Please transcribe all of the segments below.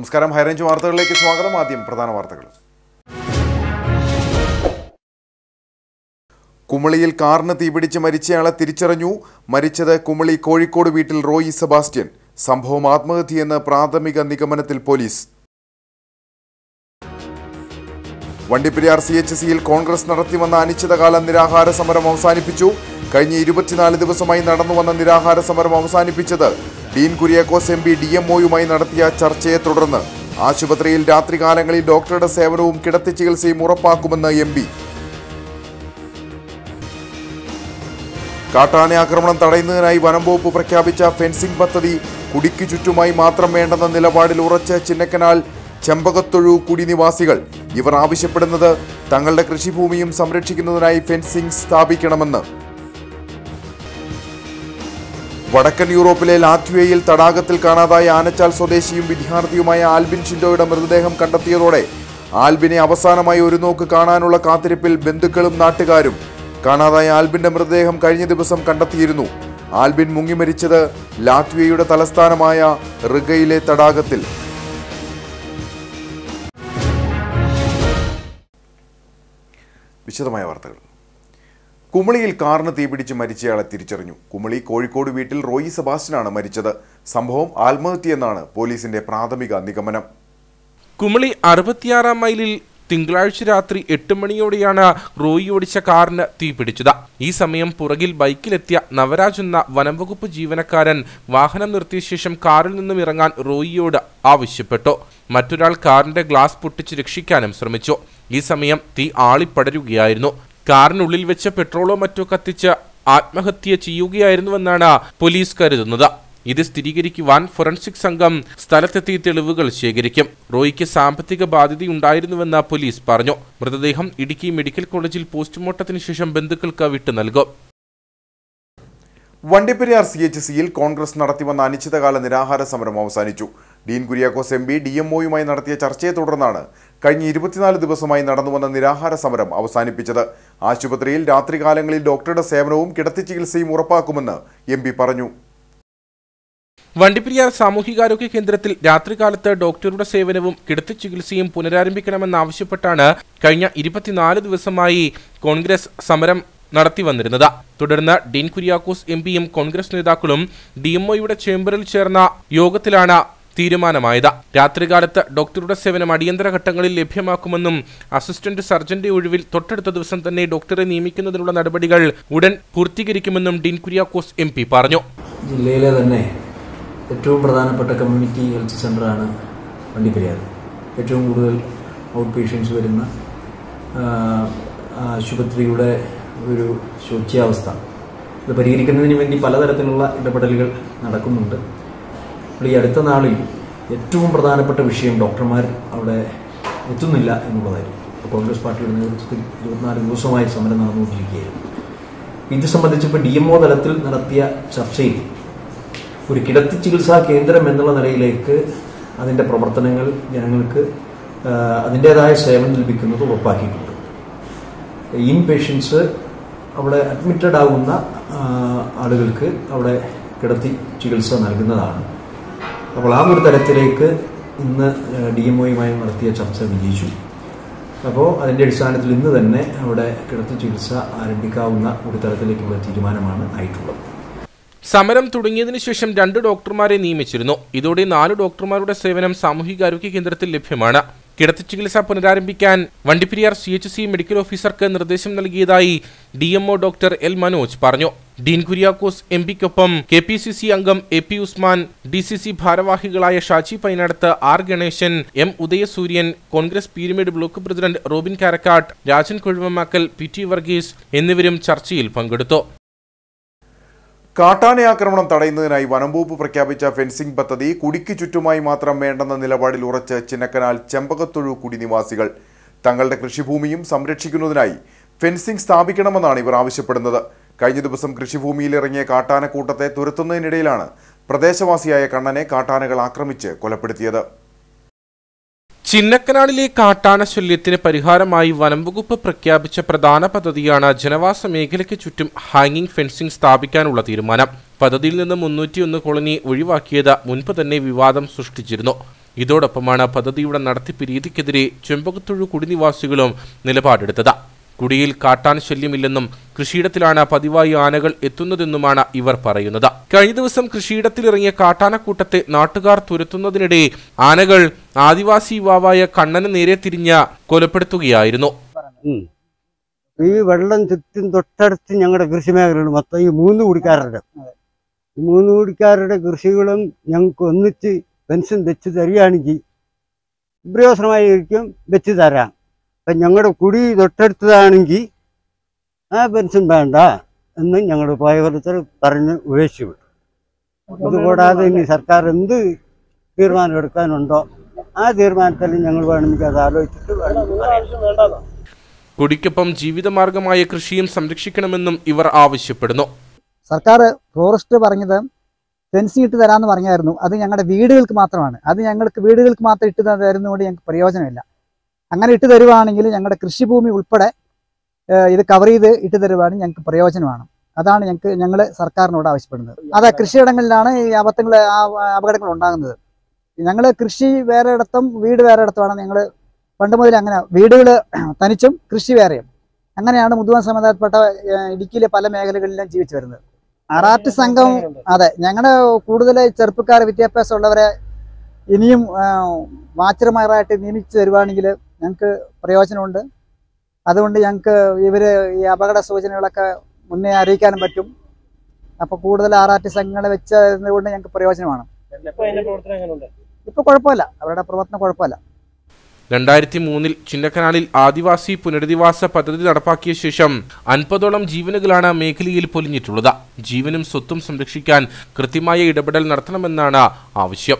നമസ്കാരം ഹൈറേഞ്ച് വാർത്തകളിലേക്ക് സ്വാഗതം ആദ്യം പ്രധാന വാർത്തകൾ കുമളിയിൽ കാറിന് തീപിടിച്ച് മരിച്ചയാളെ തിരിച്ചറിഞ്ഞു മരിച്ചത് കുമളി കോഴിക്കോട് വീട്ടിൽ റോയി സെബാസ്റ്റ്യൻ സംഭവം ആത്മഹത്യയെന്ന് പ്രാഥമിക നിഗമനത്തിൽ പോലീസ് വണ്ടിപ്പെരിയാർ സി എച്ച് സിയിൽ കോൺഗ്രസ് നടത്തിവന്ന അനിശ്ചിതകാല നിരാഹാര സമരം അവസാനിപ്പിച്ചു കഴിഞ്ഞ ഇരുപത്തിനാല് ദിവസമായി നടന്നുവന്ന നിരാഹാര സമരം അവസാനിപ്പിച്ചത് Dean Kuriakose M P D M ഒയുമായി നടത്തിയ ചർച്ചയെ തുടർന്ന് ആശുപത്രിയിൽ രാത്രികാലങ്ങളിൽ ഡോക്ടറുടെ സേവനവും കിടത്തി ചികിത്സയും ഉറപ്പാക്കുമെന്ന് എം പി കാട്ടാന ആക്രമണം തടയുന്നതിനായി വനം വകുപ്പ് പ്രഖ്യാപിച്ച ഫെൻസിംഗ് പദ്ധതി കുടിക്കു ചുറ്റുമായി മാത്രം വേണ്ടെന്ന നിലപാടിൽ ഉറച്ച ചിന്നക്കനാൽ ചെമ്പകത്തൊഴു കുടിനിവാസികൾ ഇവർ ആവശ്യപ്പെടുന്നത് തങ്ങളുടെ കൃഷിഭൂമിയും സംരക്ഷിക്കുന്നതിനായി ഫെൻസിംഗ് സ്ഥാപിക്കണമെന്ന് വടക്കൻ യൂറോപ്പിലെ ലാറ്റ്വിയയിൽ തടാകത്തിൽ കാണാതായ ആനച്ചാൽ സ്വദേശിയും വിദ്യാർത്ഥിയുമായ ആൽബിൻ ഷിൻഡോയുടെ മൃതദേഹം കണ്ടെത്തിയതോടെ ആൽബിനെ അവസാനമായി ഒരു നോക്ക് കാണാനുള്ള കാത്തിരിപ്പിൽ ബന്ധുക്കളും നാട്ടുകാരും കാണാതായ ആൽബിന്റെ മൃതദേഹം കഴിഞ്ഞ ദിവസം കണ്ടെത്തിയിരുന്നു ആൽബിൻ മുങ്ങിമരിച്ചത് ലാറ്റ്വിയയുടെ തലസ്ഥാനമായ റിഗയിലെ തടാകത്തിൽ വിശദമായ വാർത്തകൾ കുമളിയിൽ കാറിന് തീപിടിച്ച് മരിച്ചയാളെ തിരിച്ചറിഞ്ഞു കുമളി കോഴിക്കോട് വീട്ടിൽ റോയി സെബാസ്റ്റ്യനാണ് മരിച്ചത് സംഭവം ആത്മഹത്യയെന്നാണ് പോലീസിന്റെ പ്രാഥമിക നിഗമനം കുമളി അറുപത്തിയാറാം മൈലിൽ തിങ്കളാഴ്ച രാത്രി എട്ട് മണിയോടെയാണ് റോയി ഓടിച്ച കാറിന് തീപിടിച്ചത് ഈ സമയം പുറകിൽ ബൈക്കിലെത്തിയ നവരാജ് എന്ന വനംവകുപ്പ് ജീവനക്കാരൻ വാഹനം നിർത്തിയ ശേഷം കാറിൽ നിന്നും ഇറങ്ങാൻ റോയിയോട് ആവശ്യപ്പെട്ടു മറ്റൊരാൾ കാറിന്റെ ഗ്ലാസ് പൊട്ടിച്ച് രക്ഷിക്കാനും ശ്രമിച്ചു ഈ സമയം തീ ആളിപ്പടരുകയായിരുന്നു കാറിനുള്ളിൽ വെച്ച് പെട്രോളോ മറ്റോ കത്തിച്ച് ആത്മഹത്യ ചെയ്യുകയായിരുന്നുവെന്നാണ് പോലീസ് കരുതുന്നത് ഇത് സ്ഥിരീകരിക്കുവാൻ ഫോറൻസിക് സംഘം സ്ഥലത്തെത്തി തെളിവുകൾ ശേഖരിക്കും റോയിക്ക് സാമ്പത്തിക ബാധ്യതയുണ്ടായിരുന്നുവെന്ന് പോലീസ് പറഞ്ഞു മൃതദേഹം ഇടുക്കി മെഡിക്കൽ കോളേജിൽ പോസ്റ്റ്മോർട്ടത്തിന് ശേഷം ബന്ധുക്കൾക്ക് വിട്ടു നൽകും വണ്ടിപ്പെരിയാർ സി എച്ച് സിയിൽ കോൺഗ്രസ് നടത്തിവന്ന അനിശ്ചിതകാല നിരാഹാര സമരം അവസാനിച്ചു Dean Kuriakose M P D M ഒയുമായി നടത്തിയ ചർച്ചയെ തുടർന്നാണ് കഴിഞ്ഞ ഇരുപത്തിനാല് ദിവസമായി നടന്നുവന്ന നിരാഹാര സമരം അവസാനിപ്പിച്ചത് ആശുപത്രിയിൽ രാത്രികാലങ്ങളിൽ ഡോക്ടറുടെ സേവനവും കിടത്തി ചികിത്സയും ഉറപ്പാക്കുമെന്ന് എം പി പറഞ്ഞു വണ്ടിപ്പെരിയാർ സാമൂഹികാരോഗ്യ കേന്ദ്രത്തിൽ രാത്രികാലത്ത് ഡോക്ടറുടെ സേവനവും കിടത്തി ചികിത്സയും പുനരാരംഭിക്കണമെന്നാവശ്യപ്പെട്ടാണ് കഴിഞ്ഞ ഇരുപത്തിനാല് ദിവസമായി കോൺഗ്രസ് സമരം നടത്തി വന്നിരുന്നത് തുടർന്ന് ഡീൻ കുര്യാക്കോസ് എം പിയും കോൺഗ്രസ് നേതാക്കളും ഡിഎംഒയുടെ ചേംബറിൽ ചേർന്ന യോഗത്തിലാണ് തീരുമാനമായത് രാത്രികാലത്ത് ഡോക്ടറുടെ സേവനം അടിയന്തര ഘട്ടങ്ങളിൽ ലഭ്യമാക്കുമെന്നും അസിസ്റ്റന്റ് സർജന്റെ ഒഴിവിൽ തൊട്ടടുത്ത ദിവസം തന്നെ ഡോക്ടറെ നിയമിക്കുന്നതിനുള്ള നടപടികൾ ഉടൻ പൂർത്തീകരിക്കുമെന്നും ഡീൻ കുര്യാക്കോസ് എം പറഞ്ഞു ജില്ലയിലെ തന്നെ ഏറ്റവും പ്രധാനപ്പെട്ട കമ്മ്യൂണിറ്റി ഹെൽത്ത് സെൻ്ററാണ് വണ്ടിപ്പെരിയാർ ഏറ്റവും കൂടുതൽ ഔട്ട് പേഷ്യൻസ് വരുന്ന ആ, ആശുപത്രിയുടെ ഒരു ശോച്യാവസ്ഥ ഇത് പരിഹരിക്കുന്നതിന് വേണ്ടി പലതരത്തിലുള്ള ഇടപെടലുകൾ നടക്കുന്നുണ്ട് അപ്പോൾ ഈ അടുത്ത നാളിൽ ഏറ്റവും പ്രധാനപ്പെട്ട വിഷയം ഡോക്ടർമാർ അവിടെ എത്തുന്നില്ല എന്നുള്ളതായിരുന്നു ഇപ്പോൾ കോൺഗ്രസ് പാർട്ടിയുടെ നേതൃത്വത്തിൽ ഇരുപത്തിനാല് ദിവസമായി സമരം നടന്നുകൊണ്ടിരിക്കുകയായിരുന്നു ഇത് സംബന്ധിച്ചിപ്പോൾ ഡി എം ഒ തലത്തിൽ നടത്തിയ ചർച്ചയിൽ ഒരു കിടത്തി ചികിത്സാ കേന്ദ്രം എന്നുള്ള നിലയിലേക്ക് അതിൻ്റെ പ്രവർത്തനങ്ങൾ ജനങ്ങൾക്ക് ആ, അതിൻ്റേതായ സേവനം ലഭിക്കുന്നത് ഉറപ്പാക്കിയിട്ടുണ്ട് ഇൻ പേഷ്യൻസ് അവിടെ അഡ്മിറ്റഡ് ആകുന്ന ആ, ആളുകൾക്ക് അവിടെ കിടത്തി ചികിത്സ നൽകുന്നതാണ് അപ്പോൾ ആ ഒരു തരത്തിലേക്ക് ഇന്ന് ഡി എം ഒയുമായി നടത്തിയ ചർച്ച വിജയിച്ചു അപ്പോൾ അതിൻ്റെ അടിസ്ഥാനത്തിൽ ഇന്ന് തന്നെ അവിടെ കിടത്തി ചികിത്സ ആരംഭിക്കാവുന്ന ഒരു തരത്തിലേക്കുള്ള തീരുമാനമാണ് ആയിട്ടുള്ളത് സമരം തുടങ്ങിയതിനു ശേഷം രണ്ട് ഡോക്ടർമാരെ നിയമിച്ചിരുന്നു ഇതോടെ നാല് ഡോക്ടർമാരുടെ സേവനം സാമൂഹികാരോഗ്യ കേന്ദ്രത്തിൽ ലഭ്യമാണ് കിടത്തി ചികിത്സ പുനരാരംഭിക്കാൻ Vandiperiyar C H C medical ഓഫീസർക്ക് നിർദ്ദേശം നൽകിയതായി D MO doctor L Manoj പറഞ്ഞു ഡീൻ കുര്യാക്കോസ് എം പിക്കൊപ്പം കെ പി സി സി അംഗം A P Usman D C C ഭാരവാഹികളായ Shaji Painadath R Ganesan M Udayasooryan Congress Peermade block president Robin Karakkat Rajan Kozhuvamakkal P T Varghese എന്നിവരും ചർച്ചയിൽ പങ്കെടുത്തു കാട്ടാന ആക്രമണം തടയുന്നതിനായി വനംവകുപ്പ് പ്രഖ്യാപിച്ച ഫെൻസിംഗ് പദ്ധതി കുടിക്ക് ചുറ്റുമായി മാത്രം വേണ്ടെന്ന നിലപാടിൽ ഉറച്ച് ചിന്നക്കനാൽ ചെമ്പകത്തൊഴു കുടിനിവാസികൾ തങ്ങളുടെ കൃഷിഭൂമിയും സംരക്ഷിക്കുന്നതിനായി ഫെൻസിംഗ് സ്ഥാപിക്കണമെന്നാണ് ഇവർ ആവശ്യപ്പെടുന്നത് കഴിഞ്ഞ ദിവസം കൃഷിഭൂമിയിൽ ഇറങ്ങിയ കാട്ടാനക്കൂട്ടത്തെ തുരത്തുന്നതിനിടയിലാണ് പ്രദേശവാസിയായ കണ്ണനെ കാട്ടാനകൾ ആക്രമിച്ച് കൊലപ്പെടുത്തിയത് ചിന്നക്കനാടിലെ കാട്ടാന ശല്യത്തിന് പരിഹാരമായി വനംവകുപ്പ് പ്രഖ്യാപിച്ച പ്രധാന പദ്ധതിയാണ് ജനവാസ മേഖലയ്ക്ക് ചുറ്റും ഹാങ്ങിംഗ് ഫെൻസിംഗ് സ്ഥാപിക്കാനുള്ള തീരുമാനം പദ്ധതിയിൽ നിന്ന് മുന്നൂറ്റിയൊന്ന് കോളനി ഒഴിവാക്കിയത് മുൻപ് തന്നെ വിവാദം സൃഷ്ടിച്ചിരുന്നു ഇതോടൊപ്പമാണ് പദ്ധതിയുടെ നടത്തിപ്പ് രീതിക്കെതിരെ ചെമ്പകത്തുഴു കുടിനിവാസികളും നിലപാടെടുത്തത് കുടിയിൽ കാട്ടാൻ ശല്യമില്ലെന്നും കൃഷിയിടത്തിലാണ് പതിവായി ആനകൾ എത്തുന്നതെന്നുമാണ് ഇവർ പറയുന്നത് കഴിഞ്ഞ ദിവസം കൃഷിയിടത്തിലിറങ്ങിയ കാട്ടാനക്കൂട്ടത്തെ നാട്ടുകാർ തുരത്തുന്നതിനിടെ ആനകൾ ആദിവാസി യുവാവായ കണ്ണന് നേരെ തിരിഞ്ഞ് കൊലപ്പെടുത്തുകയായിരുന്നു ഉം. ഈ വെള്ളം ചുറ്റും തൊട്ടടുത്ത് ഞങ്ങളുടെ കൃഷി മേഖലയുണ്ട് മൊത്തം ഈ മൂന്ന് കുടിക്കാരുടെ ഈ മൂന്ന് കുടിക്കാരുടെ കൃഷികളും ഞങ്ങൾക്ക് ഒന്നിച്ച് പെൻഷൻ വെച്ച് തരികയാണെങ്കിൽ ഉപയോഗമായിരിക്കും വെച്ച് തരാം അപ്പം ഞങ്ങളുടെ കുടി തൊട്ടടുത്തതാണെങ്കിൽ ആ പെൻഷൻ വേണ്ട എന്ന് ഞങ്ങളുടെ പോയവരത്തിൽ പറഞ്ഞ് ഉപേക്ഷിച്ചു വിട്ടു അതുകൂടാതെ ഇനി സർക്കാർ എന്ത് തീരുമാനം എടുക്കാനുണ്ടോ ആ തീരുമാനത്തിൽ ഞങ്ങൾ വേണമെങ്കിൽ അത് ആലോചിച്ചിട്ട് വേണമെങ്കിൽ പറയാം കുടിക്കൊപ്പം ജീവിതമാർഗമായ കൃഷിയും സംരക്ഷിക്കണമെന്നും ഇവർ ആവശ്യപ്പെടുന്നു സർക്കാർ ഫോറസ്റ്റ് പറഞ്ഞത് ഫെൻസിങ് ഇട്ട് തരാമെന്ന് പറഞ്ഞായിരുന്നു അത് ഞങ്ങളുടെ വീടുകൾക്ക് മാത്രമാണ് അത് ഞങ്ങൾക്ക് വീടുകൾക്ക് മാത്രം ഇട്ട് തരുന്നതുകൊണ്ട് ഞങ്ങൾക്ക് പ്രയോജനമില്ല അങ്ങനെ ഇട്ട് തരുവാണെങ്കിൽ ഞങ്ങളുടെ കൃഷിഭൂമി ഉൾപ്പെടെ ഏഹ്, ഇത് കവർ ചെയ്ത് ഇട്ട് തരുവാണെങ്കിൽ ഞങ്ങൾക്ക് പ്രയോജനമാണ് അതാണ് ഞങ്ങൾക്ക് ഞങ്ങൾ സർക്കാരിനോട് ആവശ്യപ്പെടുന്നത് അതെ കൃഷിയിടങ്ങളിലാണ് ഈ അബദ്ധങ്ങൾ ആ അപകടങ്ങൾ ഉണ്ടാകുന്നത് ഞങ്ങൾ കൃഷി വേറെ ഇടത്തും വീട് വേറെ ഇടത്തുമാണ് ഞങ്ങൾ പണ്ട് മുതൽ അങ്ങനെ വീടുകൾ തനിച്ചും കൃഷി വേറെയും അങ്ങനെയാണ് മുതുവൻ സമുദായത്തിൽപ്പെട്ട ഏഹ്, ഇടുക്കിയിലെ പല മേഖലകളിലും ജീവിച്ചു വരുന്നത് ആറാട്ട് സംഘം അതെ ഞങ്ങളുടെ കൂടുതൽ ചെറുപ്പക്കാർ വിദ്യാഭ്യാസം ഉള്ളവരെ ഇനിയും വാച്ചർമാരായിട്ട് നിയമിച്ചു തരുവാണെങ്കിൽ ഞങ്ങൾക്ക് പ്രയോജനമുണ്ട് അതുകൊണ്ട് ഞങ്ങൾക്ക് ഇവർ ഈ അപകട സൂചനകളൊക്കെ മുന്നേ അറിയിക്കാനും പറ്റും അപ്പോൾ കൂടുതൽ ആറാട്ട് സംഘങ്ങളെ വെച്ചത് കൊണ്ട് ഞങ്ങൾക്ക് പ്രയോജനമാണ് ഇപ്പോൾ കുഴപ്പമില്ല അവരുടെ പ്രവർത്തനം കുഴപ്പമില്ല രണ്ടായിരത്തി മൂന്നിൽ ചിന്നക്കനാലിൽ ആദിവാസി പുനരധിവാസ പദ്ധതി നടപ്പാക്കിയ ശേഷം അൻപതോളം ജീവനുകളാണ് മേഖലയിൽ പൊലിഞ്ഞിട്ടുള്ളത് ജീവനും സ്വത്തും സംരക്ഷിക്കാൻ കൃത്യമായ ഇടപെടൽ നടത്തണമെന്നാണ് ആവശ്യം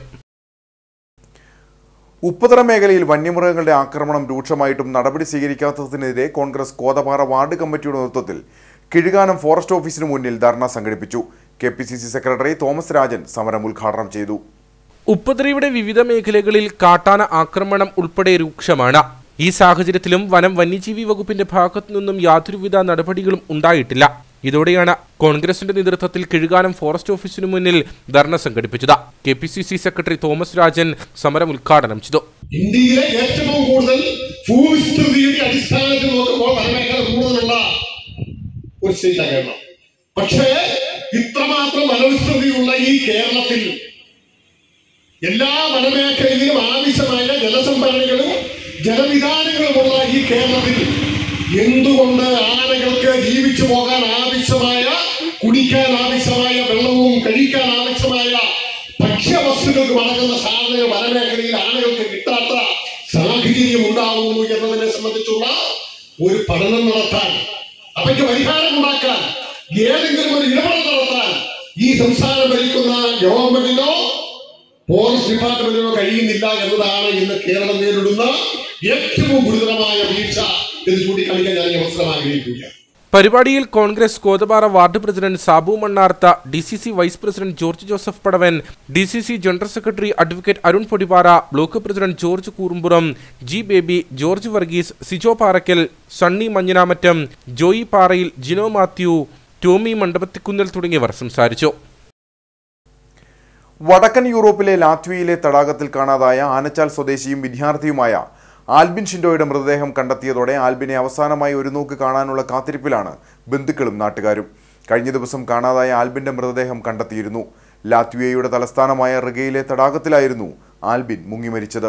ഉപ്പുതറ മേഖലയിൽ വന്യമൃഗങ്ങളുടെ ആക്രമണം രൂക്ഷമായിട്ടും നടപടി സ്വീകരിക്കാത്തതിനെതിരെ കോൺഗ്രസ് കോതപാറ വാർഡ് കമ്മിറ്റിയുടെ നേതൃത്വത്തിൽ കിഴുകാനം ഫോറസ്റ്റ് ഓഫീസിന് മുന്നിൽ ധർണ സംഘടിപ്പിച്ചു K P C C secretary Thomas Rajan സമരം ഉദ്ഘാടനം ചെയ്തു ഉപ്പുതറയുടെ വിവിധ മേഖലകളിൽ കാട്ടാന ആക്രമണം ഉൾപ്പെടെ രൂക്ഷമാണ് ഈ സാഹചര്യത്തിലും വനം വന്യജീവി വകുപ്പിന്റെ ഭാഗത്തു നിന്നും യാതൊരുവിധ നടപടികളും ഉണ്ടായിട്ടില്ല ഇതോടെയാണ് കോൺഗ്രസിന്റെ നേതൃത്വത്തിൽ കിഴുകാനം ഫോറസ്റ്റ് ഓഫീസിനു മുന്നിൽ ധർണ സംഘടിപ്പിച്ചത് K P C C secretary Thomas Rajan സമരം ഉദ്ഘാടനം ചെയ്തു ഇന്ത്യയിലെ ഏറ്റവും കൂടുതൽ ഭൂവിസ്തൃതിയുടെ അടിസ്ഥാനത്തിൽ നോക്കുമ്പോൾ വനമേഖല കൂടുതലുള്ള ഒരു സ്റ്റേറ്റാണ് കേരളം പക്ഷേ ഇത്രമാത്രം വനവിസ്തൃതിയുള്ള ഈ കേരളത്തിൽ എല്ലാ വനമേഖലയിലും ആവശ്യമായ ജലസംഭരണികളും ജലവിധാനങ്ങളുമുള്ള ഈ കേരളത്തിൽ എന്തുകൊണ്ട് ആനകൾക്ക് ജീവിച്ചു പോകാൻ ആവശ്യമായ കുടിക്കാൻ ആവശ്യമായ വെള്ളവും കഴിക്കാൻ ആവശ്യമായ ഭക്ഷ്യവസ്തുക്കൾക്ക് വളരുന്ന സാധനങ്ങൾ വനമേഖലയിൽ ആനകൾക്ക് കിട്ടാത്ത സാഹചര്യം ഉണ്ടാവുന്നു എന്നതിനെ സംബന്ധിച്ചുള്ള ഒരു പഠനം നടത്താൻ അവയ്ക്ക് പരിഹാരം ഉണ്ടാക്കാൻ ഏതെങ്കിലും ഒരു ഇടപെടൽ നടത്താൻ ഈ സംസ്ഥാനം ഭരിക്കുന്ന ഗവൺമെന്റിനോ ഫോറസ്റ്റ് ഡിപ്പാർട്ട്മെന്റിനോ കഴിയുന്നില്ല എന്നതാണ് ഇന്ന് കേരളം നേരിടുന്ന ഏറ്റവും ഗുരുതരമായ വീഴ്ച എന്ന് ചൂണ്ടിക്കാണിക്കാൻ ഞാൻ ഈ അവസരം ആഗ്രഹിക്കുകയാണ് പരിപാടിയിൽ Congress Kothapara ward president Sabu Mannartha D C C vice president George Joseph Padavan D C C general secretary advocate Arun Podipara block president George Koorumpuram G Baby George Varghese Sijo Parackal Sunny Manjanamattam Joy Parayil Jino Mathew Tomy മണ്ഡപത്തിക്കുന്നിൽ തുടങ്ങിയവർ സംസാരിച്ചു വടക്കൻ യൂറോപ്പിലെ ലാത്വിയയിലെ തടാകത്തിൽ കാണാതായ ആനച്ചാൽ സ്വദേശിയും വിദ്യാർത്ഥിയുമായ ആൽബിൻ ഷിൻഡോയുടെ മൃതദേഹം കണ്ടെത്തിയതോടെ ആൽബിനെ അവസാനമായി ഒരു നോക്ക് കാണാനുള്ള കാത്തിരിപ്പിലാണ് ബന്ധുക്കളും നാട്ടുകാരും കഴിഞ്ഞ ദിവസം കാണാതായ ആൽബിന്റെ മൃതദേഹം കണ്ടെത്തിയിരുന്നു ലാത്വിയയുടെ തലസ്ഥാനമായ റിഗയിലെ തടാകത്തിലായിരുന്നു ആൽബിൻ മുങ്ങിമരിച്ചത്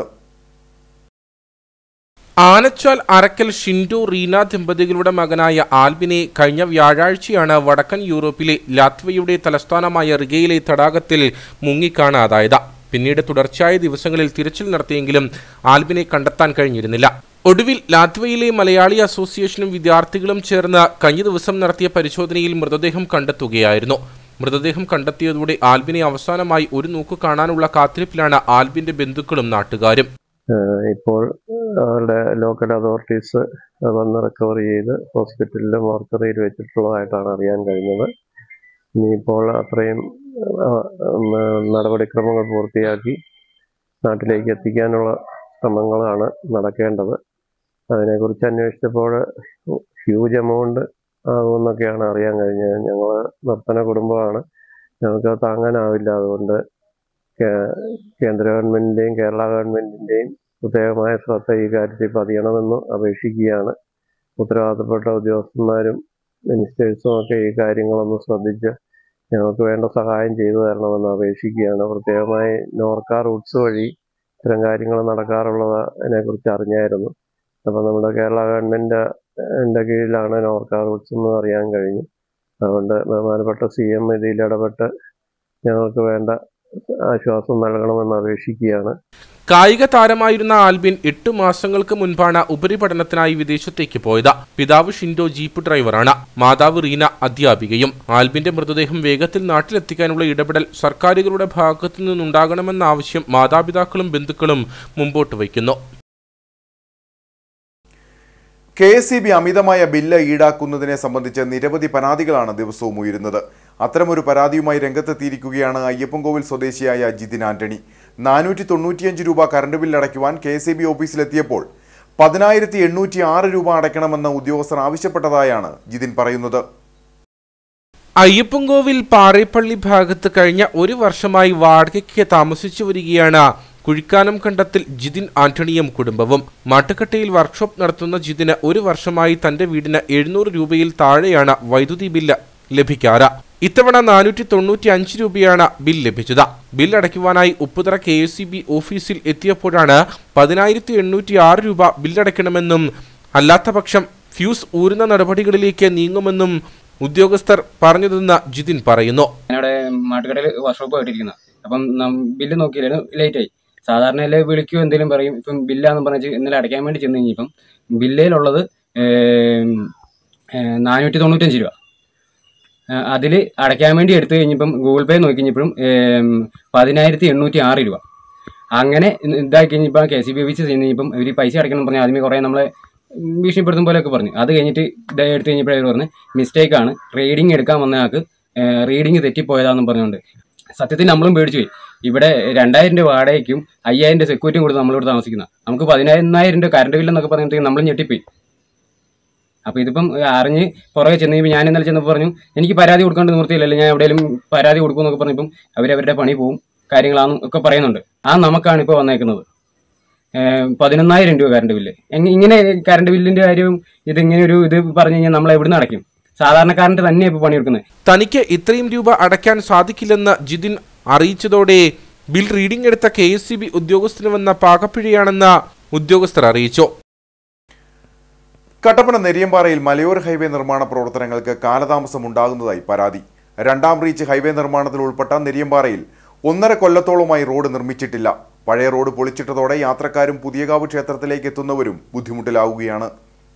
ആനച്ചാൽ അറക്കൽ ഷിൻഡോ റീന ദമ്പതികളുടെ മകനായ ആൽബിനെ കഴിഞ്ഞ വ്യാഴാഴ്ചയാണ് വടക്കൻ യൂറോപ്പിലെ ലാത്വയുടെ തലസ്ഥാനമായ റിഗയിലെ തടാകത്തിൽ മുങ്ങിക്കാണാതായത് പിന്നീട് തുടർച്ചയായ ദിവസങ്ങളിൽ തിരച്ചിൽ നടത്തിയെങ്കിലും ആൽബിനെ കണ്ടെത്താൻ കഴിഞ്ഞിരുന്നില്ല ഒടുവിൽ ലാത്വയിലെ മലയാളി അസോസിയേഷനും വിദ്യാർത്ഥികളും ചേർന്ന് കഴിഞ്ഞ ദിവസം നടത്തിയ പരിശോധനയിൽ മൃതദേഹം കണ്ടെത്തുകയായിരുന്നു മൃതദേഹം കണ്ടെത്തിയതോടെ ആൽബിനെ അവസാനമായി ഒരു നോക്ക് കാണാനുള്ള കാത്തിരിപ്പിലാണ് ആൽബിന്റെ ബന്ധുക്കളും നാട്ടുകാരും ഏഹ് ഇപ്പോൾ അവരുടെ ലോക്കൽ അതോറിറ്റീസ് വന്ന് റിക്കവർ ചെയ്ത് ഹോസ്പിറ്റലിൽ മോർച്ചറിയിൽ വെച്ചിട്ടുള്ളതായിട്ടാണ് അറിയാൻ കഴിഞ്ഞത് ഇനിയിപ്പോൾ അത്രയും ആഹ്, ഉം, നടപടിക്രമങ്ങൾ പൂർത്തിയാക്കി നാട്ടിലേക്ക് എത്തിക്കാനുള്ള ശ്രമങ്ങളാണ് നടക്കേണ്ടത് അതിനെക്കുറിച്ച് അന്വേഷിച്ചപ്പോൾ ഹ്യൂജ് എമൗണ്ട് ആകുമെന്നൊക്കെയാണ് അറിയാൻ കഴിഞ്ഞത് ഞങ്ങൾ നിർത്തന കുടുംബമാണ് ഞങ്ങൾക്ക് അത് താങ്ങാനാവില്ല അതുകൊണ്ട് കേ- കേന്ദ്ര ഗവൺമെന്റിന്റെയും കേരള ഗവൺമെന്റിന്റെയും പ്രത്യേകമായ ശ്രദ്ധ ഈ കാര്യത്തിൽ പതിയണമെന്ന് അപേക്ഷിക്കുകയാണ് ഉത്തരവാദിത്തപ്പെട്ട ഉദ്യോഗസ്ഥന്മാരും മിനിസ്റ്റേഴ്സും ഒക്കെ ഈ കാര്യങ്ങളൊന്ന് ശ്രദ്ധിച്ച് ഞങ്ങൾക്ക് വേണ്ട സഹായം ചെയ്തു തരണമെന്ന് അപേക്ഷിക്കുകയാണ് പ്രത്യേകമായി നോർക്ക റൂട്ട്സ് വഴി ഇത്തരം കാര്യങ്ങൾ നടക്കാറുള്ളതിനെ കുറിച്ച് അറിഞ്ഞായിരുന്നു അപ്പോൾ നമ്മുടെ കേരള ഗവൺമെന്റിന്റെ കീഴിലാണ് നോർക്ക റൂട്ട്സ് എന്ന് അറിയാൻ കഴിഞ്ഞു അതുകൊണ്ട് ബഹുമാനപ്പെട്ട സി എം ഇതിൽ ഇടപെട്ട് ഞങ്ങൾക്ക് വേണ്ട ആശ്വാസം നൽകണമെന്ന് അപേക്ഷിക്കുകയാണ് കായിക താരമായിരുന്ന ആൽബിൻ എട്ടു മാസങ്ങൾക്ക് മുൻപാണ് ഉപരിപഠനത്തിനായി വിദേശത്തേക്ക് പോയത് പിതാവ് ഷിൻഡോ ജീപ്പ് ഡ്രൈവറാണ് മാതാവ് റീന അധ്യാപികയും ആൽബിന്റെ മൃതദേഹം വേഗത്തിൽ നാട്ടിലെത്തിക്കാനുള്ള ഇടപെടൽ സർക്കാരുകളുടെ ഭാഗത്തു നിന്നുണ്ടാകണമെന്ന ആവശ്യം മാതാപിതാക്കളും ബന്ധുക്കളും മുമ്പോട്ട് വയ്ക്കുന്നു കെ എസ് ഇ ബി അമിതമായ ബില്ല് ഈടാക്കുന്നതിനെ സംബന്ധിച്ച് നിരവധി പരാതികളാണ് ദിവസവും ഉയരുന്നത് അത്തരമൊരു പരാതിയുമായി രംഗത്തെത്തിയിരിക്കുകയാണ് അയ്യപ്പൻകോവിൽ സ്വദേശിയായ ജിതിൻ ആന്റണി നാനൂറ്റി തൊണ്ണൂറ്റിയഞ്ച് രൂപ കറണ്ട് ബില്ല് അടയ്ക്കുവാൻ കെ എസ് ഇ ബി ഓഫീസിലെത്തിയപ്പോൾ പതിനായിരത്തി എണ്ണൂറ്റി ആറ് രൂപ അടയ്ക്കണമെന്ന് ഉദ്യോഗസ്ഥർ ആവശ്യപ്പെട്ടതായാണ് ജിതിൻ പറയുന്നത് അയ്യപ്പൻകോവിൽ പാറേപ്പള്ളി ഭാഗത്ത് കഴിഞ്ഞ ഒരു വർഷമായി വാടകയ്ക്ക് താമസിച്ചു വരികയാണ് കുഴിക്കാനം കണ്ടത്തിൽ ജിതിൻ ആന്റണിയും കുടുംബവും മാട്ടുക്കട്ടയിൽ വർക്ക്ഷോപ്പ് നടത്തുന്ന ജിതിന് ഒരു വർഷമായി തന്റെ വീടിന് എഴുന്നൂറ് രൂപയിൽ താഴെയാണ് വൈദ്യുതി ബില്ല് ലഭിക്കാറ് ഇത്തവണ നാനൂറ്റി തൊണ്ണൂറ്റി അഞ്ച് രൂപയാണ് ബിൽ ലഭിച്ചത് ബിൽ അടയ്ക്കുവാനായി Upputhara K S C B ഓഫീസിൽ എത്തിയപ്പോഴാണ് പതിനായിരത്തി എണ്ണൂറ്റി ആറ് രൂപ ബില്ലടയ്ക്കണമെന്നും അല്ലാത്തപക്ഷം ഫ്യൂസ് ഊരുന്ന നടപടികളിലേക്ക് നീങ്ങുമെന്നും ഉദ്യോഗസ്ഥർ പറഞ്ഞതെന്ന് ജിതിൻ പറയുന്നു ഞാനവിടെ മാട്ടുകടയിൽ വർക്ക്ഷോപ്പ് ആയിട്ടിരിക്കുന്നത് അപ്പം ബില്ല് നോക്കിയില്ല ലേറ്റ് ആയി സാധാരണ അല്ലേ വിളിക്കുകയോ എന്തെങ്കിലും പറയും ഇപ്പം ബില്ലാന്ന് പറഞ്ഞ് ഇന്നലെ അടയ്ക്കാൻ വേണ്ടി ചെന്ന് കഴിഞ്ഞപ്പം ബില്ലിലുള്ളത് നാനൂറ്റി തൊണ്ണൂറ്റഞ്ച് രൂപ അതിൽ അടയ്ക്കാൻ വേണ്ടി എടുത്തു കഴിഞ്ഞപ്പം ഗൂഗിൾ പേ നോക്കി കഴിഞ്ഞപ്പോഴും പതിനായിരത്തി എണ്ണൂറ്റി ആറ് രൂപ അങ്ങനെ ഇതാക്കി കഴിഞ്ഞപ്പോൾ കെ സി ബി ഓഫീസ് ചെന്ന് കഴിഞ്ഞപ്പം ഇവർ പൈസ അടയ്ക്കണം പറഞ്ഞാൽ ആദ്യമേ കുറേ നമ്മളെ ഭീഷണിപ്പെടുത്തും പോലെയൊക്കെ പറഞ്ഞു അത് കഴിഞ്ഞിട്ട് ഇത് എടുത്തു കഴിഞ്ഞപ്പോൾ അവർ പറഞ്ഞു മിസ്റ്റേക്കാണ് റീഡിങ് എടുക്കാൻ വന്ന ആൾക്ക് റീഡിങ് തെറ്റിപ്പോയതാണെന്നും പറഞ്ഞുകൊണ്ട് സത്യത്തിൽ നമ്മളും പേടിച്ചു പോയി ഇവിടെ രണ്ടായിരം രൂപ വാടകയ്ക്കും അയ്യായിരം രൂപ സെക്യൂരിറ്റിയും കൊടുത്ത് നമ്മളിവിടെ താമസിക്കുന്ന നമുക്ക് പതിനായിരം രൂപ കറണ്ട് ബില്ലെന്നൊക്കെ പറഞ്ഞിട്ട് നമ്മൾ ഞെട്ടിപ്പോയി അപ്പോൾ ഇതിപ്പം അറിഞ്ഞ് പുറകെ ചെന്ന് കഴിയുമ്പോൾ ഞാൻ ഇന്നലെ ചെന്നപ്പോൾ പറഞ്ഞു എനിക്ക് പരാതി കൊടുക്കേണ്ട നിവൃത്തിയില്ലല്ലോ ഞാൻ എവിടെയെങ്കിലും പരാതി കൊടുക്കുമെന്നൊക്കെ പറഞ്ഞപ്പം അവരവരുടെ പണി പോവും കാര്യങ്ങളാണെന്നും ഒക്കെ പറയുന്നുണ്ട് ആ നമുക്കാണ് ഇപ്പോൾ വന്നേക്കുന്നത് പതിനൊന്നായിരം രൂപ കറണ്ട് ബില്ല് ഇങ്ങനെ കറണ്ട് ബില്ലിന്റെ കാര്യവും ഇതിങ്ങനെ ഒരു ഇത് പറഞ്ഞു കഴിഞ്ഞാൽ നമ്മൾ എവിടെ നിന്ന് അടയ്ക്കും സാധാരണക്കാരൻ്റെ തന്നെ ഇപ്പോൾ പണിയെടുക്കുന്നത് തനിക്ക് ഇത്രയും രൂപ അടയ്ക്കാൻ സാധിക്കില്ലെന്ന് ജിതിൻ അറിയിച്ചതോടെ ബിൽ റീഡിംഗ് എടുത്ത കെ എസ് സി ബി ഉദ്യോഗസ്ഥന് വന്ന പാകപ്പിഴയാണെന്ന് ഉദ്യോഗസ്ഥർ അറിയിച്ചു കട്ടപ്പന നെരിയമ്പാറയിൽ മലയോര ഹൈവേ നിർമ്മാണ പ്രവർത്തനങ്ങൾക്ക് കാലതാമസം ഉണ്ടാകുന്നതായി പരാതി രണ്ടാം റീച്ച് ഹൈവേ നിർമ്മാണത്തിൽ ഉൾപ്പെട്ട നെരിയമ്പാറയിൽ ഒന്നര കൊല്ലത്തോളമായി റോഡ് നിർമ്മിച്ചിട്ടില്ല പഴയ റോഡ് പൊളിച്ചിട്ടതോടെ യാത്രക്കാരും പുതിയകാവ് ക്ഷേത്രത്തിലേക്ക് എത്തുന്നവരും ബുദ്ധിമുട്ടിലാവുകയാണ്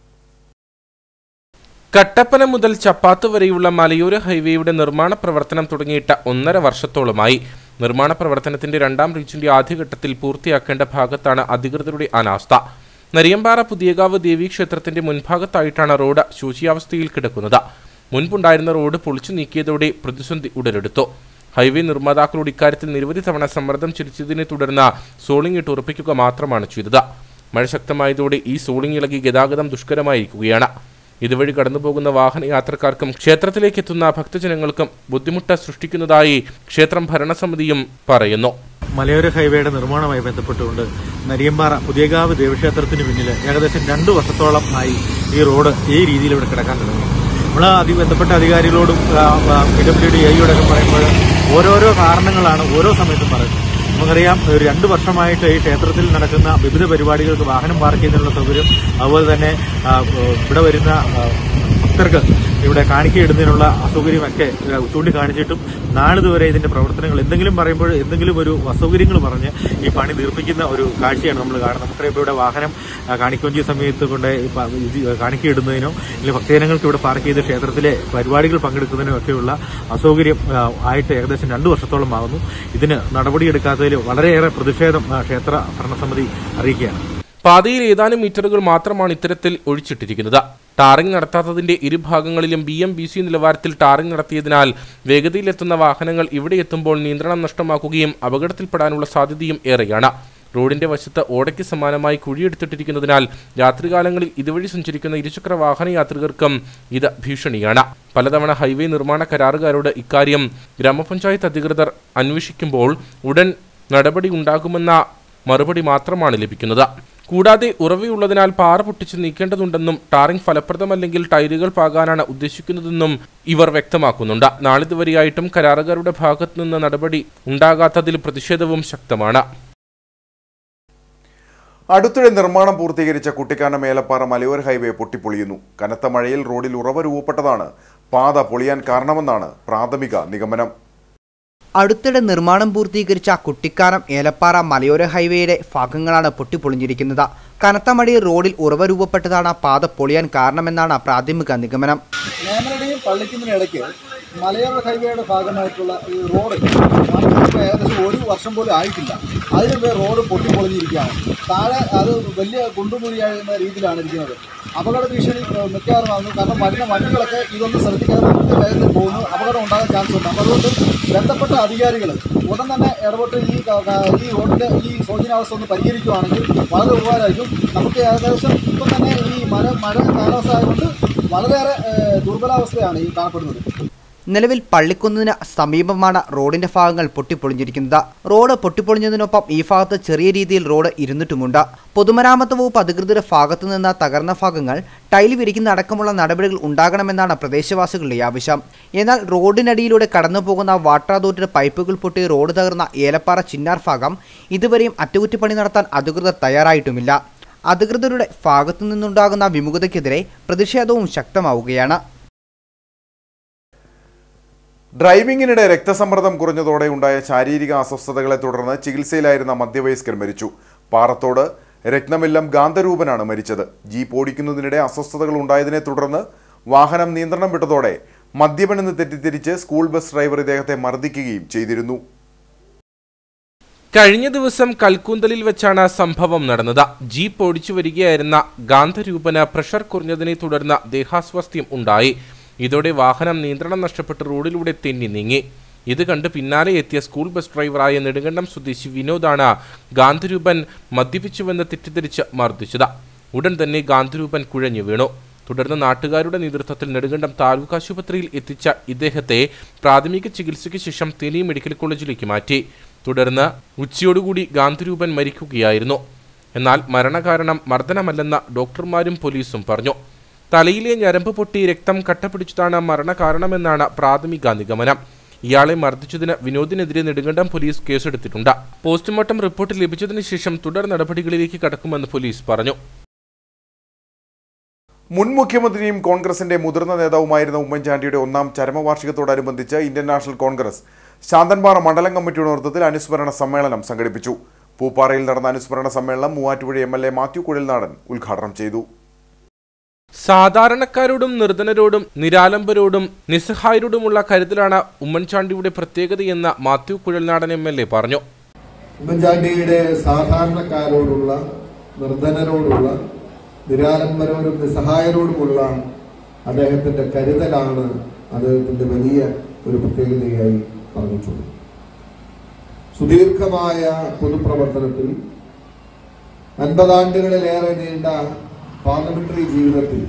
കട്ടപ്പന മുതൽ ചപ്പാത്ത് വരെയുള്ള മലയോര ഹൈവേയുടെ നിർമ്മാണ പ്രവർത്തനം തുടങ്ങിയിട്ട് ഒന്നര വർഷത്തോളമായി നിർമ്മാണ പ്രവർത്തനത്തിന്റെ രണ്ടാം റീച്ചിന്റെ ആദ്യഘട്ടത്തിൽ പൂർത്തിയാക്കേണ്ട ഭാഗത്താണ് അധികൃതരുടെ അനാസ്ഥ നരിയമ്പാറ പുതിയകാവ് ദേവീക്ഷേത്രത്തിന്റെ മുൻഭാഗത്തായിട്ടാണ് റോഡ് ശൂചിയാവസ്ഥയിൽ കിടക്കുന്നത് മുൻപുണ്ടായിരുന്ന റോഡ് പൊളിച്ചു നീക്കിയതോടെ പ്രതിസന്ധി ഉടലെടുത്തു ഹൈവേ നിർമ്മാതാക്കളോട് ഇക്കാര്യത്തിൽ നിരവധി തവണ സമ്മർദ്ദം ചെലുത്തിയതിനെ തുടർന്ന് സോളിംഗ് ഇട്ട് ഉറപ്പിക്കുക മാത്രമാണ് ചെയ്തത് മഴ ശക്തമായതോടെ ഈ സോളിംഗ് ഇളകി ഗതാഗതം ദുഷ്കരമായിരിക്കുകയാണ് ഇതുവഴി കടന്നുപോകുന്ന വാഹനയാത്രക്കാർക്കും ക്ഷേത്രത്തിലേക്ക് എത്തുന്ന ഭക്തജനങ്ങൾക്കും ബുദ്ധിമുട്ട് സൃഷ്ടിക്കുന്നതായി ക്ഷേത്രം ഭരണസമിതിയും പറയുന്നു മലയോര ഹൈവേയുടെ നിർമ്മാണവുമായി ബന്ധപ്പെട്ടുകൊണ്ട് നരിയമ്പാറ പുതിയകാവ് ദേവക്ഷേത്രത്തിന് പിന്നിൽ ഏകദേശം രണ്ടു വർഷത്തോളം ആയി ഈ റോഡ് ഈ രീതിയിൽ ഇവിടെ കിടക്കാൻ തുടങ്ങി നമ്മൾ അതി ബന്ധപ്പെട്ട അധികാരികളോടും പി ഡബ്ല്യു ഡി ഐയോടൊക്കെ പറയുമ്പോൾ ഓരോരോ കാരണങ്ങളാണ് ഓരോ സമയത്തും പറയുന്നത് നമുക്കറിയാം ഒരു രണ്ട് വർഷമായിട്ട് ഈ ക്ഷേത്രത്തിൽ നടക്കുന്ന വിവിധ പരിപാടികൾക്ക് വാഹനം പാർക്ക് ചെയ്യുന്നതിനുള്ള സൗകര്യം അതുപോലെ തന്നെ ഇവിടെ വരുന്ന ഭക്തർക്ക് ഇവിടെ കാണിക്കയിടുന്നതിനുള്ള അസൗകര്യമൊക്കെ ചൂണ്ടിക്കാണിച്ചിട്ടും നാളിതുവരെ ഇതിന്റെ പ്രവർത്തനങ്ങൾ എന്തെങ്കിലും പറയുമ്പോൾ എന്തെങ്കിലും ഒരു അസൗകര്യങ്ങൾ പറഞ്ഞ് ഈ പണി തീർപ്പിക്കുന്ന ഒരു കാഴ്ചയാണ് നമ്മൾ കാണുന്നത് നമുക്കറിയാം ഇവിടെ വാഹനം കാണിക്കൊഞ്ചി സമയത്ത് കൊണ്ട് കാണിക്കയിടുന്നതിനോ അല്ലെങ്കിൽ ഭക്തജനങ്ങൾക്ക് ഇവിടെ പാർക്ക് ചെയ്ത് ക്ഷേത്രത്തിലെ പരിപാടികൾ പങ്കെടുക്കുന്നതിനോ ഒക്കെയുള്ള അസൗകര്യം ആയിട്ട് ഏകദേശം രണ്ടു വർഷത്തോളം ആകുന്നു ഇതിന് നടപടിയെടുക്കാത്തതിൽ വളരെയേറെ പ്രതിഷേധം ക്ഷേത്ര ഭരണസമിതി അറിയിക്കുകയാണ് പാതയിൽ ഏതാനും മീറ്ററുകൾ മാത്രമാണ് ഇത്തരത്തിൽ ഒഴിച്ചിട്ടിരിക്കുന്നത് ടാറിംഗ് നടത്താത്തതിന്റെ ഇരുഭാഗങ്ങളിലും ബി എം ബി സി നിലവാരത്തിൽ ടാറിംഗ് നടത്തിയതിനാൽ വേഗതയിലെത്തുന്ന വാഹനങ്ങൾ ഇവിടെ എത്തുമ്പോൾ നിയന്ത്രണം നഷ്ടമാക്കുകയും അപകടത്തിൽപ്പെടാനുള്ള സാധ്യതയും ഏറെയാണ് റോഡിന്റെ വശത്ത് ഓടയ്ക്ക് സമാനമായി കുഴിയെടുത്തിട്ടിരിക്കുന്നതിനാൽ രാത്രികാലങ്ങളിൽ ഇതുവഴി സഞ്ചരിക്കുന്ന ഇരുചക്ര വാഹന യാത്രികർക്കും ഇത് ഭീഷണിയാണ് പലതവണ ഹൈവേ നിർമ്മാണ കരാറുകാരോട് ഇക്കാര്യം ഗ്രാമപഞ്ചായത്ത് അധികൃതർ അന്വേഷിക്കുമ്പോൾ ഉടൻ നടപടി ഉണ്ടാകുമെന്ന മറുപടി മാത്രമാണ് ലഭിക്കുന്നത് കൂടാതെ ഉറവയുള്ളതിനാൽ പാറ പൊട്ടിച്ച് നീക്കേണ്ടതുണ്ടെന്നും ടാറിംഗ് ഫലപ്രദമല്ലെങ്കിൽ ടൈലുകൾ പാകാനാണ് ഉദ്ദേശിക്കുന്നതെന്നും ഇവർ വ്യക്തമാക്കുന്നുണ്ട് നാളിതുവരെയായിട്ടും കരാറുകാരുടെ ഭാഗത്തുനിന്ന് നടപടി ഉണ്ടാകാത്തതിൽ പ്രതിഷേധവും ശക്തമാണ് അടുത്തിടെ നിർമ്മാണം പൂർത്തീകരിച്ച കുട്ടിക്കാനം മേലപ്പാറ മലയോര ഹൈവേ പൊട്ടിപ്പൊളിയുന്നു കനത്ത മഴയിൽ റോഡിൽ ഉറവ രൂപപ്പെട്ടതാണ് പാത പൊളിയാൻ കാരണമെന്നാണ് പ്രാഥമിക നിഗമനം അടുത്തിടെ നിർമ്മാണം പൂർത്തീകരിച്ച കുട്ടിക്കാനം ഏലപ്പാറ മലയോര ഹൈവേയുടെ ഭാഗങ്ങളാണ് പൊട്ടിപ്പൊളിഞ്ഞിരിക്കുന്നത് കനത്ത മഴയിൽ റോഡിൽ ഉറവ രൂപപ്പെട്ടതാണ് പാത പൊളിയാൻ കാരണമെന്നാണ് പ്രാഥമിക നിഗമനം നേമലയുടെയും പള്ളിക്കുന്നിനും ഇടയ്ക്ക് മലയോര ഹൈവേയുടെ ഭാഗമായിട്ടുള്ള ഈ റോഡ് ഇപ്പോൾ ഏകദേശം ഒരു വർഷം പോലും ആയിട്ടില്ല അതിന് മുമ്പേ റോഡ് പൊട്ടിപ്പൊളിഞ്ഞിരിക്കുകയാണ് താഴെ അത് വലിയ കുണ്ടുമുഴിയാകുന്ന രീതിയിലാണ് ഇരിക്കുന്നത് അപകട ഭീഷണി ഏഹ്, മിക്കവാറും ആകുന്നു കാരണം വരുന്ന വണ്ടികളൊക്കെ ഇതൊന്നും ശ്രദ്ധിക്കാതെ വളരെ വേഗത്തിൽ പോകുന്നു അപകടം ഉണ്ടാകാൻ ചാൻസ് ഉണ്ട് അപ്പോൾ അതുകൊണ്ട് ബന്ധപ്പെട്ട അധികാരികൾ ഉടൻ തന്നെ ഇടപെട്ട് ഈ ക- ക- ഈ റോഡിൻ്റെ ഈ ശോചനാവസ്ഥ ഒന്ന് പരിഹരിക്കുകയാണെങ്കിൽ വളരെ ഉപകാരമായിരിക്കും നമുക്ക് ഏകദേശം ഇപ്പം തന്നെ ഈ മഴ മഴ കാലാവസ്ഥ ആയതുകൊണ്ട് വളരെയേറെ ഏഹ്, ദുർബലാവസ്ഥയാണ് ഈ കാണപ്പെടുന്നത് നിലവിൽ പള്ളിക്കുന്നിന് സമീപമാണ് റോഡിന്റെ ഭാഗങ്ങൾ പൊട്ടിപ്പൊളിഞ്ഞിരിക്കുന്നത് റോഡ് പൊട്ടിപ്പൊളിഞ്ഞതിനൊപ്പം ഈ ഭാഗത്ത് ചെറിയ രീതിയിൽ റോഡ് ഇരുന്നിട്ടുമുണ്ട് പൊതുമരാമത്ത് വകുപ്പ് അധികൃതരുടെ ഭാഗത്തു നിന്ന് തകർന്ന ഭാഗങ്ങൾ ടൈൽ വിരിക്കുന്ന അടക്കമുള്ള നടപടികൾ ഉണ്ടാകണമെന്നാണ് പ്രദേശവാസികളുടെ ആവശ്യം എന്നാൽ റോഡിനടിയിലൂടെ കടന്നു പോകുന്ന വാട്ടർ അതോറിറ്റിയുടെ പൈപ്പുകൾ പൊട്ടി റോഡ് തകർന്ന ഏലപ്പാറ ചിന്നാർ ഭാഗം ഇതുവരെയും അറ്റകുറ്റപ്പണി നടത്താൻ അധികൃതർ തയ്യാറായിട്ടുമില്ല അധികൃതരുടെ ഭാഗത്തു നിന്നുണ്ടാകുന്ന വിമുഖതയ്ക്കെതിരെ പ്രതിഷേധവും ശക്തമാവുകയാണ് ഡ്രൈവിംഗിനിടെ രക്തസമ്മർദ്ദം കുറഞ്ഞതോടെ ഉണ്ടായ ശാരീരിക അസ്വസ്ഥതകളെ തുടർന്ന് ചികിത്സയിലായിരുന്ന മധ്യവയസ്കൻ മരിച്ചു പാറത്തോട് രത്നമില്ലം ഗാന്ധരൂപനാണ് മരിച്ചത് ജീപ്പ് ഓടിക്കുന്നതിനിടെ അസ്വസ്ഥതകൾ ഉണ്ടായതിനെ തുടർന്ന് വാഹനം നിയന്ത്രണം വിട്ടതോടെ മദ്യപനെന്ന് തെറ്റിദ്ധരിച്ച് സ്കൂൾ ബസ് ഡ്രൈവർ ഇദ്ദേഹത്തെ മർദ്ദിക്കുകയും ചെയ്തിരുന്നു കഴിഞ്ഞ ദിവസം കൽക്കൂന്തലിൽ വെച്ചാണ് സംഭവം നടന്നത് ജീപ്പ് ഓടിച്ചു വരികയായിരുന്ന ഗാന്ധരൂപന് പ്രഷർ കുറഞ്ഞതിനെ തുടർന്ന് ദേഹാസ്വാസ്ഥ്യം ഉണ്ടായി ഇതോടെ വാഹനം നിയന്ത്രണം നഷ്ടപ്പെട്ട് റോഡിലൂടെ തെന്നി നീങ്ങി ഇത് കണ്ട് പിന്നാലെ എത്തിയ സ്കൂൾ ബസ് ഡ്രൈവറായ നെടുങ്കണ്ടം സ്വദേശി വിനോദാണ് ഗാന്ധരൂപൻ മദ്യപിച്ചുവെന്ന് തെറ്റിദ്ധരിച്ച് മർദ്ദിച്ചത് ഉടൻ തന്നെ ഗാന്ധരൂപൻ കുഴഞ്ഞു വീണു തുടർന്ന് നാട്ടുകാരുടെ നേതൃത്വത്തിൽ നെടുങ്കണ്ടം താലൂക്ക് ആശുപത്രിയിൽ എത്തിച്ച ഇദ്ദേഹത്തെ പ്രാഥമിക ചികിത്സയ്ക്ക് ശേഷം തേനി മെഡിക്കൽ കോളേജിലേക്ക് മാറ്റി തുടർന്ന് ഉച്ചയോടുകൂടി ഗാന്ധരൂപൻ മരിക്കുകയായിരുന്നു എന്നാൽ മരണകാരണം മർദ്ദനമല്ലെന്ന് ഡോക്ടർമാരും പോലീസും പറഞ്ഞു തലയിലെ ഞരമ്പ് പൊട്ടി രക്തം കട്ടപിടിച്ചതാണ് മരണകാരണമെന്നാണ് പ്രാഥമിക നിഗമനം ഇയാളെ മർദ്ദിച്ചതിന് വിനോദിനെതിരെ നെടുങ്കണ്ടം പോലീസ് കേസെടുത്തിട്ടുണ്ട് പോസ്റ്റ്മോർട്ടം റിപ്പോർട്ട് ലഭിച്ചതിന് ശേഷം തുടർ നടപടികളിലേക്ക് കടക്കുമെന്ന് പോലീസ് പറഞ്ഞു മുൻ മുഖ്യമന്ത്രിയും കോൺഗ്രസിന്റെ മുതിർന്ന നേതാവുമായിരുന്ന ഉമ്മൻചാണ്ടിയുടെ ഒന്നാം ചരമവാർഷികത്തോടനുബന്ധിച്ച് ഇന്ത്യൻ നാഷണൽ കോൺഗ്രസ് ശാന്തൻപാറ മണ്ഡലം കമ്മിറ്റിയുടെ നേതൃത്വത്തിൽ അനുസ്മരണ സമ്മേളനം സംഘടിപ്പിച്ചു പൂപ്പാറയിൽ നടന്ന അനുസ്മരണ സമ്മേളനം Muvattupuzha M L A Mathew Kuzhalnadan ഉദ്ഘാടനം ചെയ്തു സാധാരണക്കാരോടും നിർധനരോടും നിരാലംബരോടും നിസ്സഹായരോടുമുള്ള കരുതലാണ് ഉമ്മൻചാണ്ടിയുടെ പ്രത്യേകതയെന്ന് Mathew Kuzhalnadan M L A പറഞ്ഞു ഉമ്മൻചാണ്ടിയുടെ സാധാരണക്കാരോടുള്ള നിർധനരോടുള്ള നിരാലംബരോടും നിസ്സഹായരോടുമുള്ള അദ്ദേഹത്തിന്റെ കരുതലാണ് അദ്ദേഹത്തിന്റെ വലിയ ഒരു പ്രത്യേകതയായി പറഞ്ഞിട്ടുള്ളത് സുദീർഘമായ പൊതുപ്രവർത്തനത്തിൽ അൻപതാണ്ടുകളിലേറെ നീണ്ട പാർലമെന്ററി ജീവിതത്തിൽ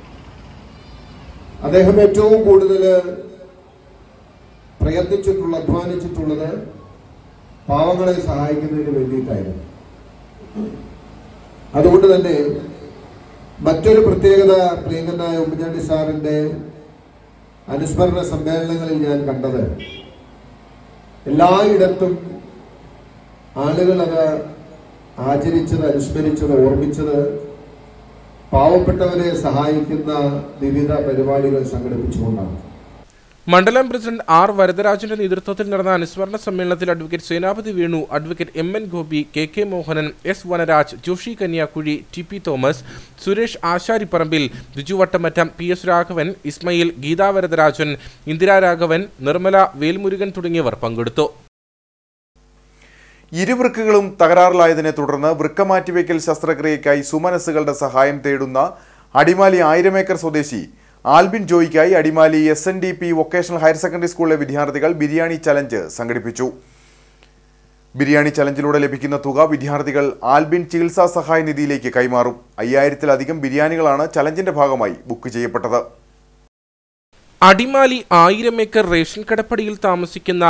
അദ്ദേഹം ഏറ്റവും കൂടുതൽ പ്രയത്നിച്ചിട്ടുള്ള അധ്വാനിച്ചിട്ടുള്ളത് പാവങ്ങളെ സഹായിക്കുന്നതിന് വേണ്ടിയിട്ടായിരുന്നു അതുകൊണ്ട് തന്നെ മറ്റൊരു പ്രത്യേകത പ്രിയങ്കനായ ഉമ്മൻചാണ്ടി സാറിന്റെ അനുസ്മരണ സമ്മേളനങ്ങളിൽ ഞാൻ കണ്ടത് എല്ലായിടത്തും ആളുകൾ അത് ആചരിച്ചത് അനുസ്മരിച്ചത് ഓർമ്മിച്ചത് പാവപ്പെട്ടവരെ സഹായിക്കുന്ന വിവിധ പരിപാടികൾ സംഘടിപ്പിച്ചുകൊണ്ടാണ് മണ്ഡലം പ്രസിഡന്റ് ആർ വരദരാജന്റെ നേതൃത്വത്തിൽ നടന്ന അനുസ്മരണ സമ്മേളനത്തിൽ advocate Senapathy Venu advocate M N Gopi K K Mohanan S Vanaraj Joshi Kanyakuzhi T P Thomas Suresh Asharipparambil Biju Vattamattam P S Raghavan Ismail Geetha Varadarajan Indira Raghavan Nirmala Velmurugan തുടങ്ങിയവർ പങ്കെടുത്തു ഇരുവൃക്കുകളും തകരാറിലായതിനെ തുടർന്ന് വൃക്ക മാറ്റിവെക്കൽ ശസ്ത്രക്രിയയ്ക്കായി സുമനസ്സുകളുടെ സഹായം തേടുന്ന അടിമാലി ആയിരമേക്കർ സ്വദേശി ആൽബിൻ ജോയിക്കായി Adimali S N D P vocational higher secondary സ്കൂളിലെ വിദ്യാർത്ഥികൾ ബിരിയാണി ചലഞ്ച് സംഘടിപ്പിച്ചു ബിരിയാണി ചലഞ്ചിലൂടെ ലഭിക്കുന്ന തുക വിദ്യാർത്ഥികൾ ആൽബിൻ ചികിത്സാ സഹായ നിധിയിലേക്ക് കൈമാറും അയ്യായിരത്തിലധികം ബിരിയാണികളാണ് ചലഞ്ചിന്റെ ഭാഗമായി ബുക്ക് ചെയ്യപ്പെട്ടത് അടിമാലി ആയിരം ഏക്കർ റേഷൻ കടപ്പടിയിൽ താമസിക്കുന്ന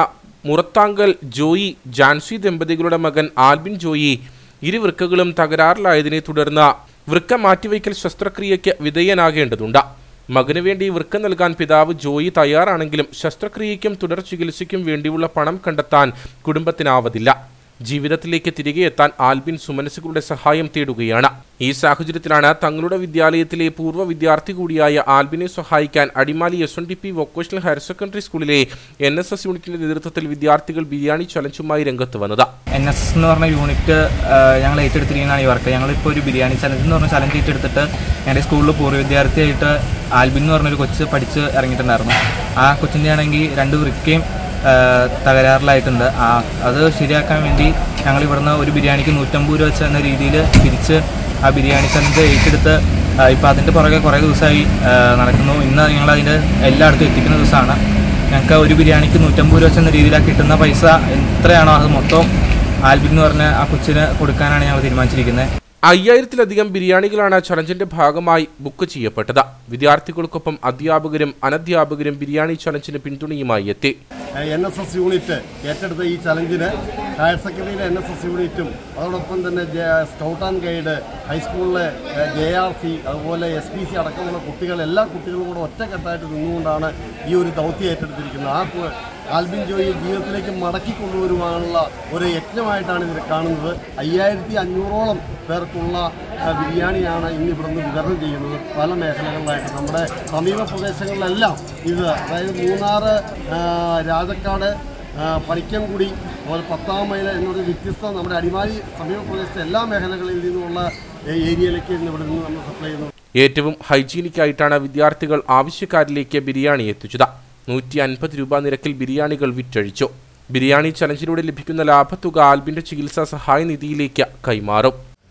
മുറത്താങ്കൽ ജോയി ജാൻസി ദമ്പതികളുടെ മകൻ ആൽബിൻ ജോയി ഇരു വൃക്കകളും തകരാറിലായതിനെ തുടർന്ന് വൃക്ക മാറ്റിവയ്ക്കൽ ശസ്ത്രക്രിയയ്ക്ക് വിധേയനാകേണ്ടതുണ്ട് മകനു വേണ്ടി വൃക്ക നൽകാൻ പിതാവ് ജോയി തയ്യാറാണെങ്കിലും ശസ്ത്രക്രിയയ്ക്കും തുടർ ചികിത്സയ്ക്കും വേണ്ടിയുള്ള പണം കണ്ടെത്താൻ കുടുംബത്തിനാവതില്ല ജീവിതത്തിലേക്ക് തിരികെ എത്താൻ ആൽബിൻ സുമനസുകളുടെ സഹായം തേടുകയാണ് ഈ സാഹചര്യത്തിലാണ് തങ്ങളുടെ വിദ്യാലയത്തിലെ പൂർവ്വ വിദ്യാർത്ഥി കൂടിയായ ആൽബിനെ സഹായിക്കാൻ Adimali S N D P vocational higher secondary സ്കൂളിലെ എൻ എസ് എസ് യൂണിറ്റിന്റെ നേതൃത്വത്തിൽ വിദ്യാർത്ഥികൾ ബിരിയാണി ചലഞ്ചുമായി രംഗത്ത് വന്നത് എൻ എസ് എന്ന് പറഞ്ഞ യൂണിറ്റ് ഞങ്ങൾ ഏറ്റെടുത്തിരിക്കുന്നതാണ് ഈ വർക്ക് ഞങ്ങളിപ്പോൾ ഒരു ബിരിയാണി ചലഞ്ച് എന്ന് പറഞ്ഞ ചലഞ്ച് ഏറ്റെടുത്തിട്ട് ഞങ്ങളുടെ സ്കൂളിൽ പൂർവ്വ വിദ്യാർത്ഥിയായിട്ട് ആൽബിൻ എന്ന് പറഞ്ഞൊരു കൊച്ച് പഠിച്ച് ഇറങ്ങിയിട്ടുണ്ടായിരുന്നു ആ കൊച്ചിൻ്റെ ആണെങ്കിൽ രണ്ട് വൃക്കയും ആ, തകരാറിലായിട്ടുണ്ട് ആ അത് ശരിയാക്കാൻ വേണ്ടി ഞങ്ങൾ ഇവിടുന്ന് ഒരു ബിരിയാണിക്ക് നൂറ്റമ്പത് രൂപ വെച്ച് എന്ന രീതിയിൽ തിരിച്ച് ആ ബിരിയാണി ചലഞ്ച് ഏറ്റെടുത്ത് ഇപ്പോൾ അതിൻ്റെ പുറകെ കുറേ ദിവസമായി ആ, നടക്കുന്നു ഇന്ന് ഞങ്ങൾ അതിൻ്റെ എല്ലായിടത്തും എത്തിക്കുന്ന ദിവസമാണ് ഞങ്ങൾക്ക് ഒരു ബിരിയാണിക്ക് നൂറ്റമ്പത് രൂപ വെച്ച് എന്ന രീതിയിലാണ് കിട്ടുന്ന പൈസ എത്രയാണോ അത് മൊത്തം ആൽബിൻ എന്ന് പറഞ്ഞ ആ കൊച്ചിന് കൊടുക്കാനാണ് ഞങ്ങൾ തീരുമാനിച്ചിരിക്കുന്നത് അയ്യായിരത്തിലധികം ബിരിയാണികളാണ് ചലഞ്ചിന്റെ ഭാഗമായി ബുക്ക് ചെയ്യപ്പെട്ടത് വിദ്യാർത്ഥികൾക്കൊപ്പം അധ്യാപകരും അനധ്യാപകരും ബിരിയാണി ചലഞ്ചിന് പിന്തുണയുമായി എത്തി എൻ എസ് എസ് യൂണിറ്റ് ഏറ്റെടുത്ത ഈ ചലഞ്ചിന് ഹയർ സെക്കൻഡറിയിലെ എൻ എസ് എസ് യൂണിറ്റും അതോടൊപ്പം തന്നെ ജെ- സ്കൗട്ട് ആൻഡ് ഗൈഡ് ഹൈസ്കൂളിലെ ജെ ആർ സി അതുപോലെ എസ് പി സി അടക്കമുള്ള കുട്ടികൾ എല്ലാ കുട്ടികളും കൂടെ ഒറ്റക്കെട്ടായിട്ട് നിന്നുകൊണ്ടാണ് ഈ ഒരു ദൗത്യം ഏറ്റെടുത്തിരിക്കുന്നത് ആ കു- ആൽബിൻ ജോയി ജീവിതത്തിലേക്ക് മടക്കി കൊണ്ടുവരുവാനുള്ള ഒരു യജ്ഞമായിട്ടാണ് ഇതിൽ കാണുന്നത് അയ്യായിരത്തി അഞ്ഞൂറോളം പേർക്കുള്ള ആ, ബിരിയാണിയാണ് ഇന്ന് ഇവിടുന്ന് വിതരണം ചെയ്യുന്നത് പല മേഖലകളിലായിട്ട് നമ്മുടെ സമീപ പ്രദേശങ്ങളിലെല്ലാം ഇത് അതായത് മൂന്നാറ് ആ, രാജക്കാട് ആ, പണിക്കൻകുടി അതുപോലെ പത്താം മൈൽ എന്നൊരു വ്യത്യസ്ത നമ്മുടെ അടിമാലി സമീപ പ്രദേശത്തെ എല്ലാ മേഖലകളിൽ നിന്നുമുള്ള ഏ- ഏരിയയിലേക്ക് ഇന്ന് ഇവിടെ നിന്ന് നമ്മൾ സപ്ലൈ ചെയ്യുന്നു ഏറ്റവും ഹൈജീനിക് ആയിട്ടാണ് വിദ്യാർത്ഥികൾ ആവശ്യക്കാരിലേക്ക് ബിരിയാണി എത്തിച്ചത് നൂറ്റി അൻപത് രൂപ നിരക്കിൽ ബിരിയാണികൾ വിറ്റഴിച്ചു ബിരിയാണി ചലഞ്ചിലൂടെ ലഭിക്കുന്ന ലാഭത്തുക ആൽബിന്റെ ചികിത്സാ സഹായ നിധിയിലേക്ക് കൈമാറും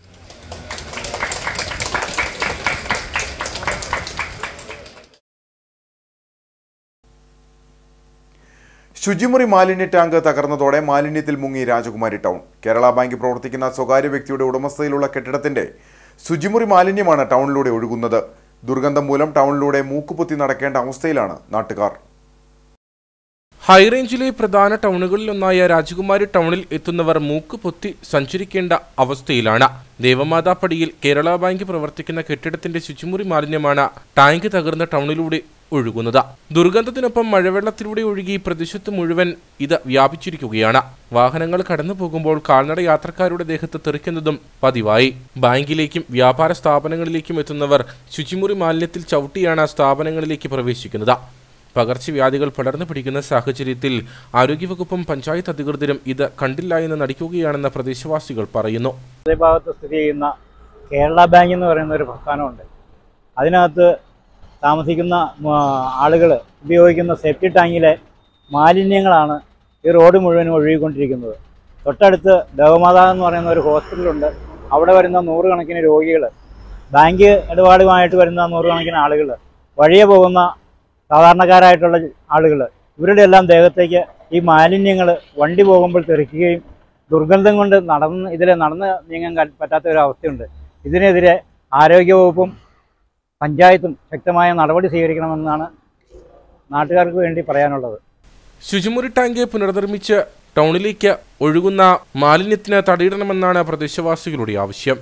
ശുചിമുറി മാലിന്യ ടാങ്ക് തകർന്നതോടെ മാലിന്യത്തിൽ മുങ്ങി രാജകുമാരി ടൗൺ കേരള ബാങ്ക് പ്രവർത്തിക്കുന്ന സ്വകാര്യ വ്യക്തിയുടെ ഉടമസ്ഥതയിലുള്ള കെട്ടിടത്തിന്റെ ശുചിമുറി മാലിന്യമാണ് ടൗണിലൂടെ ഒഴുകുന്നത് ദുർഗന്ധം മൂലം ടൗണിലൂടെ മൂക്കുപൊത്തി നടക്കേണ്ട അവസ്ഥയിലാണ് നാട്ടുകാർ ഹൈറേഞ്ചിലെ പ്രധാന ടൗണുകളിലൊന്നായ രാജകുമാരി ടൗണിൽ എത്തുന്നവർ മൂക്ക് പൊത്തി സഞ്ചരിക്കേണ്ട അവസ്ഥയിലാണ് ദേവമാതാപ്പടിയിൽ കേരള ബാങ്ക് പ്രവർത്തിക്കുന്ന കെട്ടിടത്തിന്റെ ശുചിമുറി മാലിന്യമാണ് ടാങ്ക് തകർന്ന ടൗണിലൂടെ ഒഴുകുന്നത് ദുർഗന്ധത്തിനൊപ്പം മഴവെള്ളത്തിലൂടെ ഒഴുകി പ്രദേശത്ത് മുഴുവൻ ഇത് വ്യാപിച്ചിരിക്കുകയാണ് വാഹനങ്ങൾ കടന്നു പോകുമ്പോൾ കാൽനട യാത്രക്കാരുടെ ദേഹത്ത് തെറിക്കുന്നതും പതിവായി ബാങ്കിലേക്കും വ്യാപാര സ്ഥാപനങ്ങളിലേക്കും എത്തുന്നവർ ശുചിമുറി മാലിന്യത്തിൽ ചവിട്ടിയാണ് സ്ഥാപനങ്ങളിലേക്ക് പ്രവേശിക്കുന്നത് പകർച്ചവ്യാധികൾ പടർന്നു പിടിക്കുന്ന സാഹചര്യത്തിൽ ആരോഗ്യവകുപ്പും പഞ്ചായത്ത് അധികൃതരും ഇത് കണ്ടില്ല എന്ന് നടിക്കുകയാണെന്ന് പ്രദേശവാസികൾ പറയുന്നു ഹൃദയഭാഗത്ത് സ്ഥിതി ചെയ്യുന്ന കേരള ബാങ്ക് എന്ന് പറയുന്ന ഒരു പ്രസ്ഥാനമുണ്ട് അതിനകത്ത് താമസിക്കുന്ന ആളുകൾ ഉപയോഗിക്കുന്ന സെപ്റ്റി ടാങ്കിലെ മാലിന്യങ്ങളാണ് ഈ റോഡ് മുഴുവനും ഒഴുകിക്കൊണ്ടിരിക്കുന്നത് തൊട്ടടുത്ത് ദേവമാതാ എന്ന് പറയുന്ന ഒരു ഹോസ്പിറ്റലുണ്ട് അവിടെ വരുന്ന നൂറുകണക്കിന് രോഗികൾ ബാങ്ക് ഇടപാടുമായിട്ട് വരുന്ന നൂറുകണക്കിന് ആളുകൾ വഴിയെ പോകുന്ന സാധാരണക്കാരായിട്ടുള്ള ആളുകൾ ഇവരുടെ എല്ലാം ദേഹത്തേക്ക് ഈ മാലിന്യങ്ങൾ വണ്ടി പോകുമ്പോൾ തെറിക്കുകയും ദുർഗന്ധം കൊണ്ട് നടന്ന് ഇതിൽ നടന്ന് നീങ്ങാൻ ക- പറ്റാത്ത ഒരു അവസ്ഥയുണ്ട് ഇതിനെതിരെ ആരോഗ്യവകുപ്പും പഞ്ചായത്തും ശക്തമായ നടപടി സ്വീകരിക്കണമെന്നാണ് നാട്ടുകാർക്ക് വേണ്ടി പറയാനുള്ളത് ശുചിമുറി ടാങ്ക് പുനർനിർമ്മിച്ച് ടൗണിലേക്ക് ഒഴുകുന്ന മാലിന്യത്തിന് തടയിടണമെന്നാണ് പ്രദേശവാസികളുടെ ആവശ്യം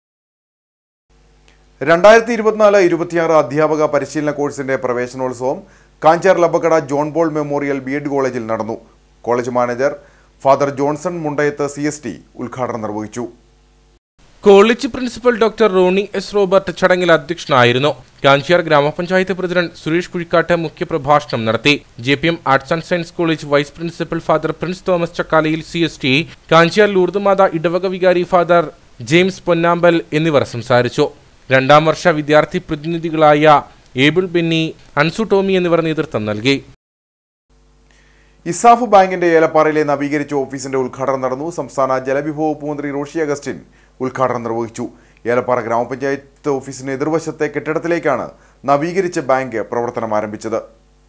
രണ്ടായിരത്തി ഇരുപത്തിനാല് ഇരുപത്തിയാറ് അധ്യാപക പരിശീലന കോഴ്സിന്റെ പ്രവേശനോത്സവം Kanchiyar Labbakkada John Paul memorial B Ed കോളേജിൽ നടന്നു college manager father Johnson Mundayath C S T ഉദ്ഘാടനം നിർവഹിച്ചു college principal doctor Rony S Robert ചടങ്ങിൽ അധ്യക്ഷനായിരുന്നു കാഞ്ചിയാർ ഗ്രാമപഞ്ചായത്ത് പ്രസിഡന്റ് സുരേഷ് കുഴിക്കാട്ട് മുഖ്യപ്രഭാഷണം നടത്തി J P M arts and science college vice principal father Prince Thomas Chakkalayil C S T Kanchiyar ലൂർദുമാത ഇടവക വികാരി ഫാദർ ജെയിംസ് പൊന്നാമ്പൽ എന്നിവർ സംസാരിച്ചു രണ്ടാം വർഷ വിദ്യാർത്ഥി പ്രതിനിധികളായ ഏബിൾ ബെന്നി അൻസു ടോമി എന്നിവർ നേതൃത്വം നൽകി ഇസാഫ് ബാങ്കിന്റെ ഏലപ്പാറയിലെ നവീകരിച്ച ഓഫീസിന്റെ ഉദ്ഘാടനം നടന്നു സംസ്ഥാന ജലവിഭവ വകുപ്പ് മന്ത്രി റോഷി അഗസ്റ്റിൻ ഉദ്ഘാടനം നിർവഹിച്ചു ഏലപ്പാറ ഗ്രാമപഞ്ചായത്ത് ഓഫീസിന് എതിർവശത്തെ കെട്ടിടത്തിലേക്കാണ് നവീകരിച്ച ബാങ്ക് പ്രവർത്തനം ആരംഭിച്ചത്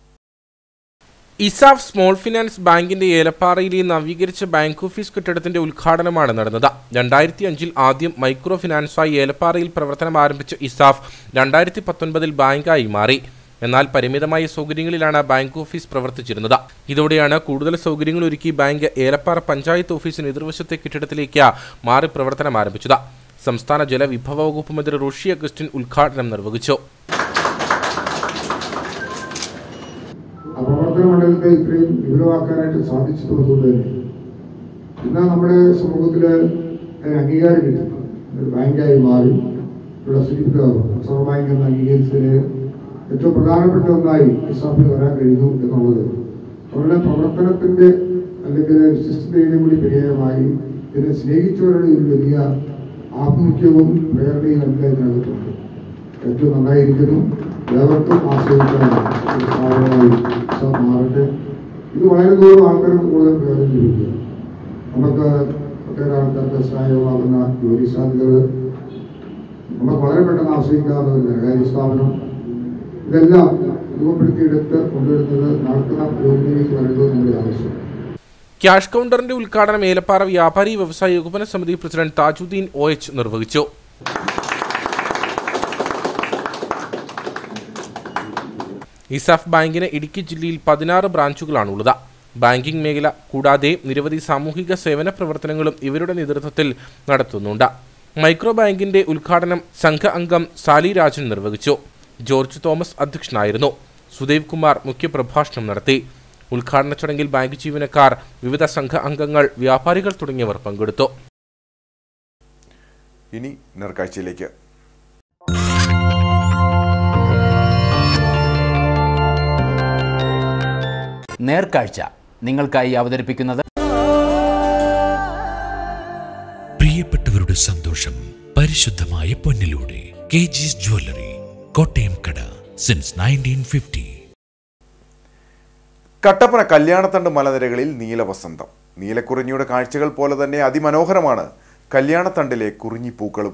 ഇസാഫ് സ്മോൾ ഫിനാൻസ് ബാങ്കിന്റെ ഏലപ്പാറയിലെ നവീകരിച്ച ബാങ്ക് ഓഫീസ് കെട്ടിടത്തിന്റെ ഉദ്ഘാടനമാണ് നടന്നത് രണ്ടായിരത്തി അഞ്ചിൽ ആദ്യം മൈക്രോ ഫിനാൻസായി ഏലപ്പാറയിൽ പ്രവർത്തനം ആരംഭിച്ച ഇസാഫ് രണ്ടായിരത്തി പത്തൊൻപതിൽ ബാങ്കായി മാറി എന്നാൽ പരിമിതമായ സൗകര്യങ്ങളിലാണ് ബാങ്ക് ഓഫീസ് പ്രവർത്തിച്ചിരുന്നത് ഇതോടെയാണ് കൂടുതൽ സൗകര്യങ്ങൾ ഒരുക്കി ബാങ്ക് ഏലപ്പാറ പഞ്ചായത്ത് ഓഫീസിന് എതിർവശത്തെ കെട്ടിടത്തിലേക്ക് മാറി പ്രവർത്തനം ആരംഭിച്ചത് സംസ്ഥാന ജലവിഭവ വകുപ്പ് മന്ത്രി റുഷി അഗസ്റ്റിൻ ഉദ്ഘാടനം നിർവഹിച്ചു ആ പ്രവർത്തന മണ്ഡലത്തെ ഇത്രയും വിപുലമാക്കാനായിട്ട് സാധിച്ചതുകൊണ്ട് തന്നെ ഇന്ന് നമ്മുടെ സമൂഹത്തിൽ അതിന് അംഗീകാരം കിട്ടുന്നു ഒരു ബാങ്കായി മാറി ഇവിടെ സൂചിപ്പിക്കാറുണ്ട് റിസർവ് ബാങ്ക് എന്ന് അംഗീകരിച്ചതിന് ഏറ്റവും പ്രധാനപ്പെട്ട ഒന്നായി ഇസ്ലാമിൽ വരാൻ കഴിയുന്നു എന്നുള്ളത് അവരുടെ പ്രവർത്തനത്തിന്റെ അല്ലെങ്കിൽ വിശിഷ്ടതയുടെ കൂടി പര്യായമായി ഇതിനെ സ്നേഹിച്ചവരുടെ ഒരു വലിയ ആഭിമുഖ്യവും പ്രേരണയും നമുക്ക് ഇതിനകത്തുണ്ട് ഏറ്റവും നന്നായിരിക്കുന്നു ഏവർക്കും ആശ്രയിക്കാനാണ് ഒരു സ്ഥാപനമായി ഇസ്ലാം മാറട്ടെ ഇത് വളരെ ദൂരം ആൾക്കാർക്ക് കൂടുതൽ പ്രയോജനം ലഭിക്കുക നമുക്ക് ഒട്ടേറെ ആൾക്കാർക്ക് സഹായമാകുന്ന ജോലി സാധ്യതകൾ നമുക്ക് വളരെ പെട്ടെന്ന് ആശ്രയിക്കാവുന്ന ഒരു ധനകാര്യ സ്ഥാപനം ഇതെല്ലാം രൂപപ്പെടുത്തിയെടുത്ത് കൊണ്ടുവരുന്നത് നടക്കുന്ന പുരോഗതിയിലേക്ക് വരേണ്ടത് നമ്മുടെ ആവശ്യം ക്യാഷ് കൗണ്ടറിന്റെ ഉദ്ഘാടനം ഏലപ്പാറ വ്യാപാരി വ്യവസായ ഏകോപന സമിതി പ്രസിഡന്റ് താജുദ്ദീൻ ഒ എച്ച് നിർവഹിച്ചു ഇസാഫ് ബാങ്കിന് ഇടുക്കി ജില്ലയിൽ പതിനാറ് ബ്രാഞ്ചുകളാണുള്ളത് ബാങ്കിംഗ് മേഖല കൂടാതെ നിരവധി സാമൂഹിക സേവന പ്രവർത്തനങ്ങളും ഇവരുടെ നേതൃത്വത്തിൽ നടത്തുന്നുണ്ട് മൈക്രോ ബാങ്കിന്റെ ഉദ്ഘാടനം സംഘ അംഗം സാലി രാജൻ നിർവഹിച്ചു ജോർജ് തോമസ് അധ്യക്ഷനായിരുന്നു സുദേവ് കുമാർ മുഖ്യപ്രഭാഷണം നടത്തി ഉദ്ഘാടന ചടങ്ങിൽ ബാങ്ക് ജീവനക്കാർ വിവിധ സംഘ അംഗങ്ങൾ വ്യാപാരികൾ തുടങ്ങിയവർ പങ്കെടുത്തു ഇനി നേർക്കാഴ്ചയിലേക്ക് നേർക്കാഴ്ച നിങ്ങൾക്കായി അവതരിപ്പിക്കുന്നത് പ്രിയപ്പെട്ടവരുടെ സന്തോഷം പരിശുദ്ധമായ പൊന്നിലൂടെ കെ ജിസ് ജ്വല്ലറി കോട്ടയം കട since nineteen fifty Kattappana Kalyanathandu മലനിരകളിൽ നീലവസന്തം നീലക്കുറിഞ്ഞിയുടെ കാഴ്ചകൾ പോലെ തന്നെ അതിമനോഹരമാണ് കല്യാണത്തണ്ടിലെ കുറിഞ്ഞിപ്പൂക്കളും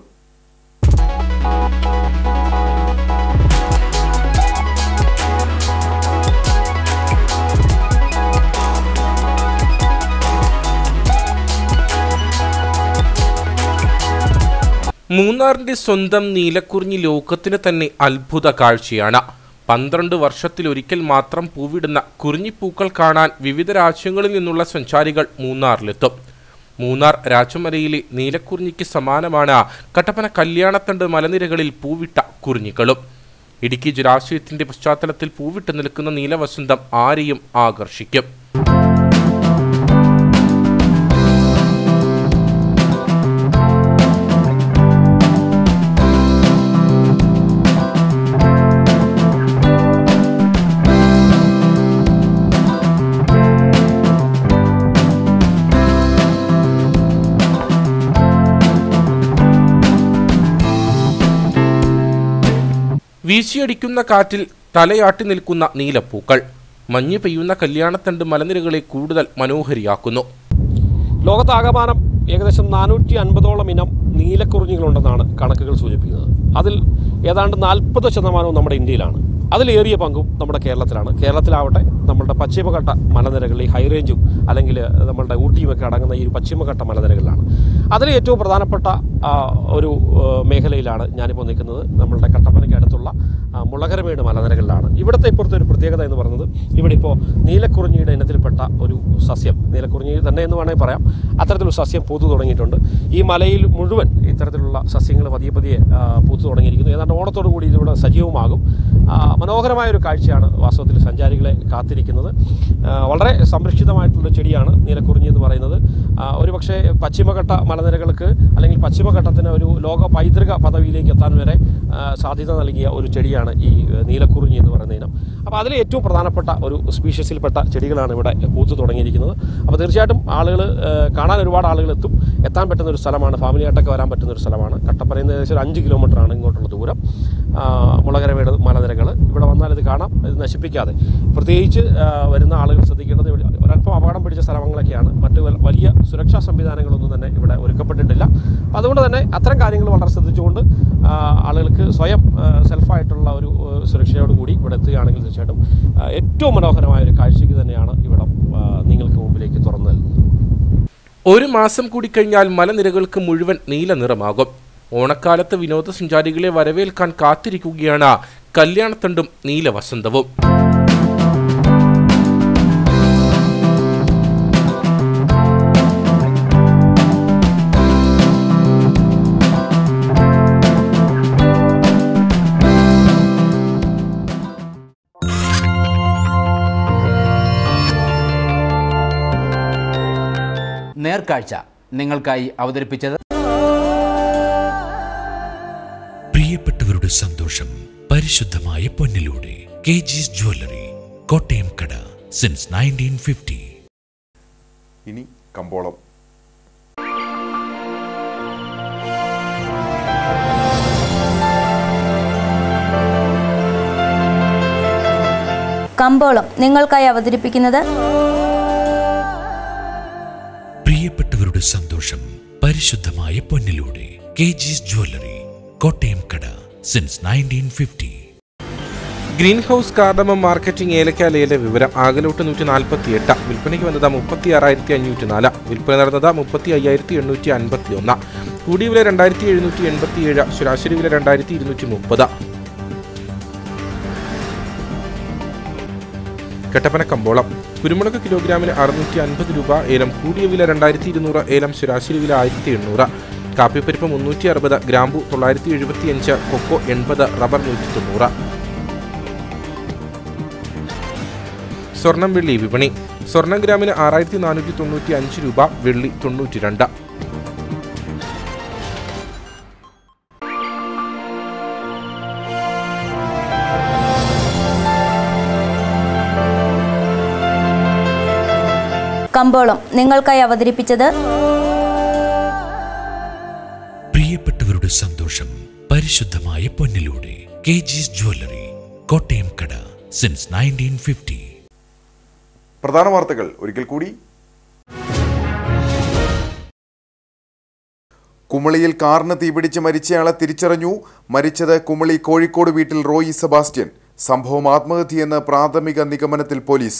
മൂന്നാറിന്റെ സ്വന്തം നീലക്കുറിഞ്ഞി ലോകത്തിന് തന്നെ അത്ഭുത കാഴ്ചയാണ് പന്ത്രണ്ട് വർഷത്തിലൊരിക്കൽ മാത്രം പൂവിടുന്ന കുറിഞ്ഞിപ്പൂക്കൾ കാണാൻ വിവിധ രാജ്യങ്ങളിൽ നിന്നുള്ള സഞ്ചാരികൾ മൂന്നാറിലെത്തും മൂന്നാർ രാജമലയിലെ നീലക്കുറിഞ്ഞിക്ക് സമാനമാണ് കട്ടപ്പന കല്യാണത്തണ്ട് മലനിരകളിൽ പൂവിട്ട കുറിഞ്ഞികളും ഇടുക്കി ജലാശയത്തിന്റെ പശ്ചാത്തലത്തിൽ പൂവിട്ട് നിൽക്കുന്ന നീലവസന്തം ആരെയും ആകർഷിക്കും വീശിയടിക്കുന്ന കാറ്റിൽ തലയാട്ടി നിൽക്കുന്ന നീലപ്പൂക്കൾ മഞ്ഞ് പെയ്യുന്ന കല്യാണത്തണ്ട് മലനിരകളെ കൂടുതൽ മനോഹരിയാക്കുന്നു ലോകത്താകമാനം ഏകദേശം നാനൂറ്റി അൻപതോളം ഇനം നീലക്കുറിഞ്ഞികളുണ്ടെന്നാണ് കണക്കുകൾ സൂചിപ്പിക്കുന്നത് അതിൽ ഏതാണ്ട് നാൽപ്പത് ശതമാനവും നമ്മുടെ ഇന്ത്യയിലാണ് അതിലേറിയ പങ്കും നമ്മുടെ കേരളത്തിലാണ് കേരളത്തിലാവട്ടെ നമ്മളുടെ പശ്ചിമഘട്ട മലനിരകളിൽ ഈ ഹൈ റേഞ്ചും അല്ലെങ്കിൽ നമ്മളുടെ ഊട്ടിയുമൊക്കെ അടങ്ങുന്ന ഈ ഒരു പശ്ചിമഘട്ട മലനിരകളിലാണ് അതിൽ ഏറ്റവും പ്രധാനപ്പെട്ട ആ, ഒരു ആ, മേഖലയിലാണ് ഞാനിപ്പോൾ നിൽക്കുന്നത് നമ്മളുടെ കട്ടപ്പനയ്ക്ക് അടുത്തുള്ള ആ, മുളകരമേട് മലനിരകളിലാണ് ഇവിടുത്തെ ഇപ്പുറത്തെ ഒരു പ്രത്യേകത എന്ന് പറയുന്നത് ഇവിടെ ഇപ്പോൾ നീലക്കുറിഞ്ഞിയുടെ ഇനത്തിൽപ്പെട്ട ഒരു സസ്യം നീലക്കുറിഞ്ഞി തന്നെ എന്ന് വേണമെങ്കിൽ പറയാം അത്തരത്തിലൊരു സസ്യം പൂത്തു തുടങ്ങിയിട്ടുണ്ട് ഈ മലയിൽ മുഴുവൻ ഇത്തരത്തിലുള്ള സസ്യങ്ങൾ പതിയെ പതിയെ ആ, പൂത്തു തുടങ്ങിയിരിക്കുന്നു ഏതാണ്ട് ഓണത്തോടു കൂടി ഇതിവിടെ സജീവമാകും ആ, മനോഹരമായ ഒരു കാഴ്ചയാണ് വാസ്തവത്തിൽ സഞ്ചാരികളെ കാത്തിരിക്കുന്നത് ആ, വളരെ സംരക്ഷിതമായിട്ടുള്ള ചെടിയാണ് നീലക്കുറിഞ്ഞി എന്ന് പറയുന്നത് ആ, ഒരു പക്ഷേ പശ്ചിമഘട്ട മലനിരകൾക്ക് അല്ലെങ്കിൽ പശ്ചിമഘട്ടത്തിന് ഒരു ലോക പൈതൃക പദവിയിലേക്ക് എത്താൻ വരെ ആ, സാധ്യത നൽകിയ ഒരു ചെടിയാണ് ഈ ഏഹ്, നീലക്കുറിഞ്ഞി എന്ന് പറയുന്ന ഇനം അപ്പോൾ അതിൽ ഏറ്റവും പ്രധാനപ്പെട്ട ഒരു സ്പീഷ്യസിൽപ്പെട്ട ചെടികളാണ് ഇവിടെ പൂത്തു തുടങ്ങിയിരിക്കുന്നത് അപ്പോൾ തീർച്ചയായിട്ടും ആളുകൾ കാണാൻ ഒരുപാട് ആളുകൾ എത്തും എത്താൻ പറ്റുന്ന ഒരു സ്ഥലമാണ് ഫാമിലിയായിട്ടൊക്കെ വരാൻ പറ്റുന്ന ഒരു സ്ഥലമാണ് കട്ടപ്പനയിൽ നിന്ന് ഏകദേശം ഒരു അഞ്ച് കിലോമീറ്ററാണ് ഇങ്ങോട്ടുള്ള ദൂരം ആ, മുളകരമേട് മലനിരകൾ ഇവിടെ വന്നാൽ ഇത് കാണാം ഇത് നശിപ്പിക്കാതെ പ്രത്യേകിച്ച് ആ, വരുന്ന ആളുകൾ ശ്രദ്ധിക്കേണ്ടത് ഇവിടെ ഒരല്പം അപകടം പിടിച്ച സ്ഥലങ്ങളൊക്കെയാണ് മറ്റ് വൽ- വലിയ സുരക്ഷാ സംവിധാനങ്ങളൊന്നും തന്നെ ഇവിടെ ഒരുക്കപ്പെട്ടിട്ടില്ല അപ്പോൾ അതുകൊണ്ട് തന്നെ അത്തരം കാര്യങ്ങൾ വളരെ ശ്രദ്ധിച്ചുകൊണ്ട് ആ, ആളുകൾക്ക് സ്വയം ആ, സെൽഫായിട്ടുള്ള ഒരു ആ, സുരക്ഷയോട് കൂടി ഇവിടെ എത്തുകയാണെങ്കിൽ തീർച്ചയായിട്ടും ആ, ഏറ്റവും മനോഹരമായ ഒരു കാഴ്ചയ്ക്ക് തന്നെയാണ് ഇവിടെ ആ, നിങ്ങൾക്ക് മുമ്പിലേക്ക് തുറന്നു നൽകുന്നത് ഒരു മാസം കൂടി കഴിഞ്ഞാൽ മലനിരകൾക്ക് മുഴുവൻ നീല നിറമാകും ഓണക്കാലത്ത് വിനോദസഞ്ചാരികളെ വരവേൽക്കാൻ കാത്തിരിക്കുകയാണ് കല്യാണത്തണ്ടും നീലവസന്തവും നേർക്കാഴ്ച നിങ്ങൾക്കായി അവതരിപ്പിച്ചത് പ്രിയപ്പെട്ടവരുടെ സന്തോഷം പരിശുദ്ധമായ പൊന്നിലൂടെ കെ ജിസ് ജ്വല്ലറി കോട്ടയം കട സിൻസ് നയൻറ്റീൻ ഫിഫ്റ്റി ഇനി കമ്പോളം കമ്പോളം നിങ്ങൾക്കായി അവതരിപ്പിക്കുന്നത് പ്രിയപ്പെട്ടവരുടെ സന്തോഷം പരിശുദ്ധമായ പൊന്നിലൂടെ കെ ജിസ് ജ്വല്ലറി കോട്ടയം കട since nineteen fifty green house cardamom marketing ഏലക്ക ലേല വിവരം ആകലോട്ട് നൂറ്റി നാൽപ്പത്തി എട്ട് വിൽപ്പനയ്ക്ക് വന്നത് മുപ്പത്തി ആറായിരത്തി അഞ്ഞൂറ്റി നാല് വിൽപ്പന നടന്നത് മുപ്പത്തി അയ്യായിരത്തി എണ്ണൂറ്റി അൻപത്തി ഒന്ന് കൂടിയ വില രണ്ടായിരത്തി എഴുന്നൂറ്റി എൺപത്തി ഏഴ് ശരാശരി വില രണ്ടായിരത്തി ഇരുന്നൂറ്റി മുപ്പത് കട്ടപ്പന കമ്പോളം കുരുമുളക് കിലോഗ്രാമിന് അറുന്നൂറ്റി അൻപത് രൂപ ഏലം കൂടിയ വില രണ്ടായിരത്തി ഇരുന്നൂറ് ഏലം ശരാശരി വില ആയിരത്തി എണ്ണൂറ് കാപ്പിപ്പരിപ്പ് മുന്നൂറ്റി അറുപത് ഗ്രാമ്പു തൊള്ളായിരത്തി എഴുപത്തിയഞ്ച് കൊക്കോ എൺപത് റബ്ബർ നൂറ്റി തൊണ്ണൂറ് സ്വർണം വെള്ളി വിപണി സ്വർണം ഗ്രാമിന് ആറായിരത്തി നാനൂറ്റി തൊണ്ണൂറ്റി അഞ്ച് രൂപ വെള്ളി തൊണ്ണൂറ്റി രണ്ട് കമ്പോളം നിങ്ങൾക്കായി അവതരിപ്പിച്ചത് പ്രിയപ്പെട്ടവരുടെ സന്തോഷം പരിശുദ്ധമായ പൊന്നിലൂടെ കെ ജിസ് ജ്വല്ലറി കോട്ടയം കട സിൻസ് നയൻറ്റീൻ ഫിഫ്റ്റി പ്രധാന വാർത്തകൾ ഒരിക്കൽ കൂടി കുമളിയിൽ കാറിന് തീപിടിച്ച് മരിച്ചയാളെ തിരിച്ചറിഞ്ഞു മരിച്ചത് കുമളി കോഴിക്കോട് വീട്ടിൽ റോയി സെബാസ്റ്റ്യൻ സംഭവം ആത്മഹത്യയെന്ന് പ്രാഥമിക നിഗമനത്തിൽ പോലീസ്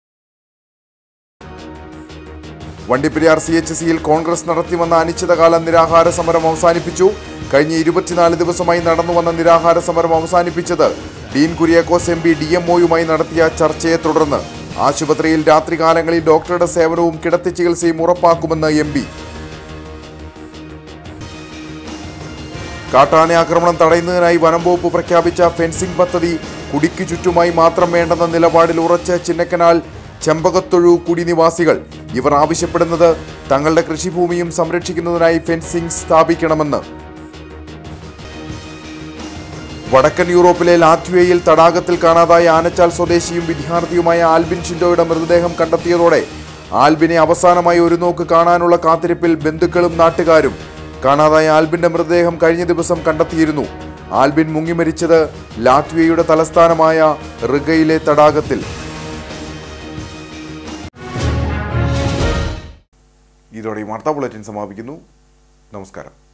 വണ്ടിപ്പെരിയാർ സി എച്ച് സിയിൽ കോൺഗ്രസ് നടത്തിവന്ന അനിശ്ചിതകാല നിരാഹാര സമരം അവസാനിപ്പിച്ചു കഴിഞ്ഞ ഇരുപത്തിനാല് ദിവസമായി നടന്നുവന്ന നിരാഹാര സമരം അവസാനിപ്പിച്ചത് Dean Kuriakose M P D M ഒയുമായി നടത്തിയ ചർച്ചയെ തുടർന്ന് ആശുപത്രിയിൽ രാത്രികാലങ്ങളിൽ ഡോക്ടറുടെ സേവനവും കിടത്തി ചികിത്സയും ഉറപ്പാക്കുമെന്ന് എം പി കാട്ടാന ആക്രമണം തടയുന്നതിനായി വനം വകുപ്പ് പ്രഖ്യാപിച്ച ഫെൻസിംഗ് പദ്ധതി കുടിക്കു ചുറ്റുമായി മാത്രം വേണ്ടെന്ന നിലപാടിൽ ഉറച്ച ചിന്നക്കനാൽ ചെമ്പകത്തൊഴു കുടിനിവാസികൾ ഇവർ ആവശ്യപ്പെടുന്നത് തങ്ങളുടെ കൃഷിഭൂമിയും സംരക്ഷിക്കുന്നതിനായി ഫെൻസിംഗ് സ്ഥാപിക്കണമെന്ന് വടക്കൻ യൂറോപ്പിലെ ലാറ്റ്വിയയിൽ തടാകത്തിൽ കാണാതായ ആനച്ചാൽ സ്വദേശിയും വിദ്യാർത്ഥിയുമായ ആൽബിൻ ഷിൻഡോയുടെ മൃതദേഹം കണ്ടെത്തിയതോടെ ആൽബിനെ അവസാനമായി ഒരു നോക്ക് കാണാനുള്ള കാത്തിരിപ്പിൽ ബന്ധുക്കളും നാട്ടുകാരും കാണാതായ ആൽബിന്റെ മൃതദേഹം കഴിഞ്ഞ ദിവസം കണ്ടെത്തിയിരുന്നു ആൽബിൻ മുങ്ങിമരിച്ചത് ലാറ്റ്വിയയുടെ തലസ്ഥാനമായ റിഗയിലെ തടാകത്തിൽ ഇതോടെ ഈ വാർത്താ ബുള്ളറ്റിൻ സമാപിക്കുന്നു നമസ്കാരം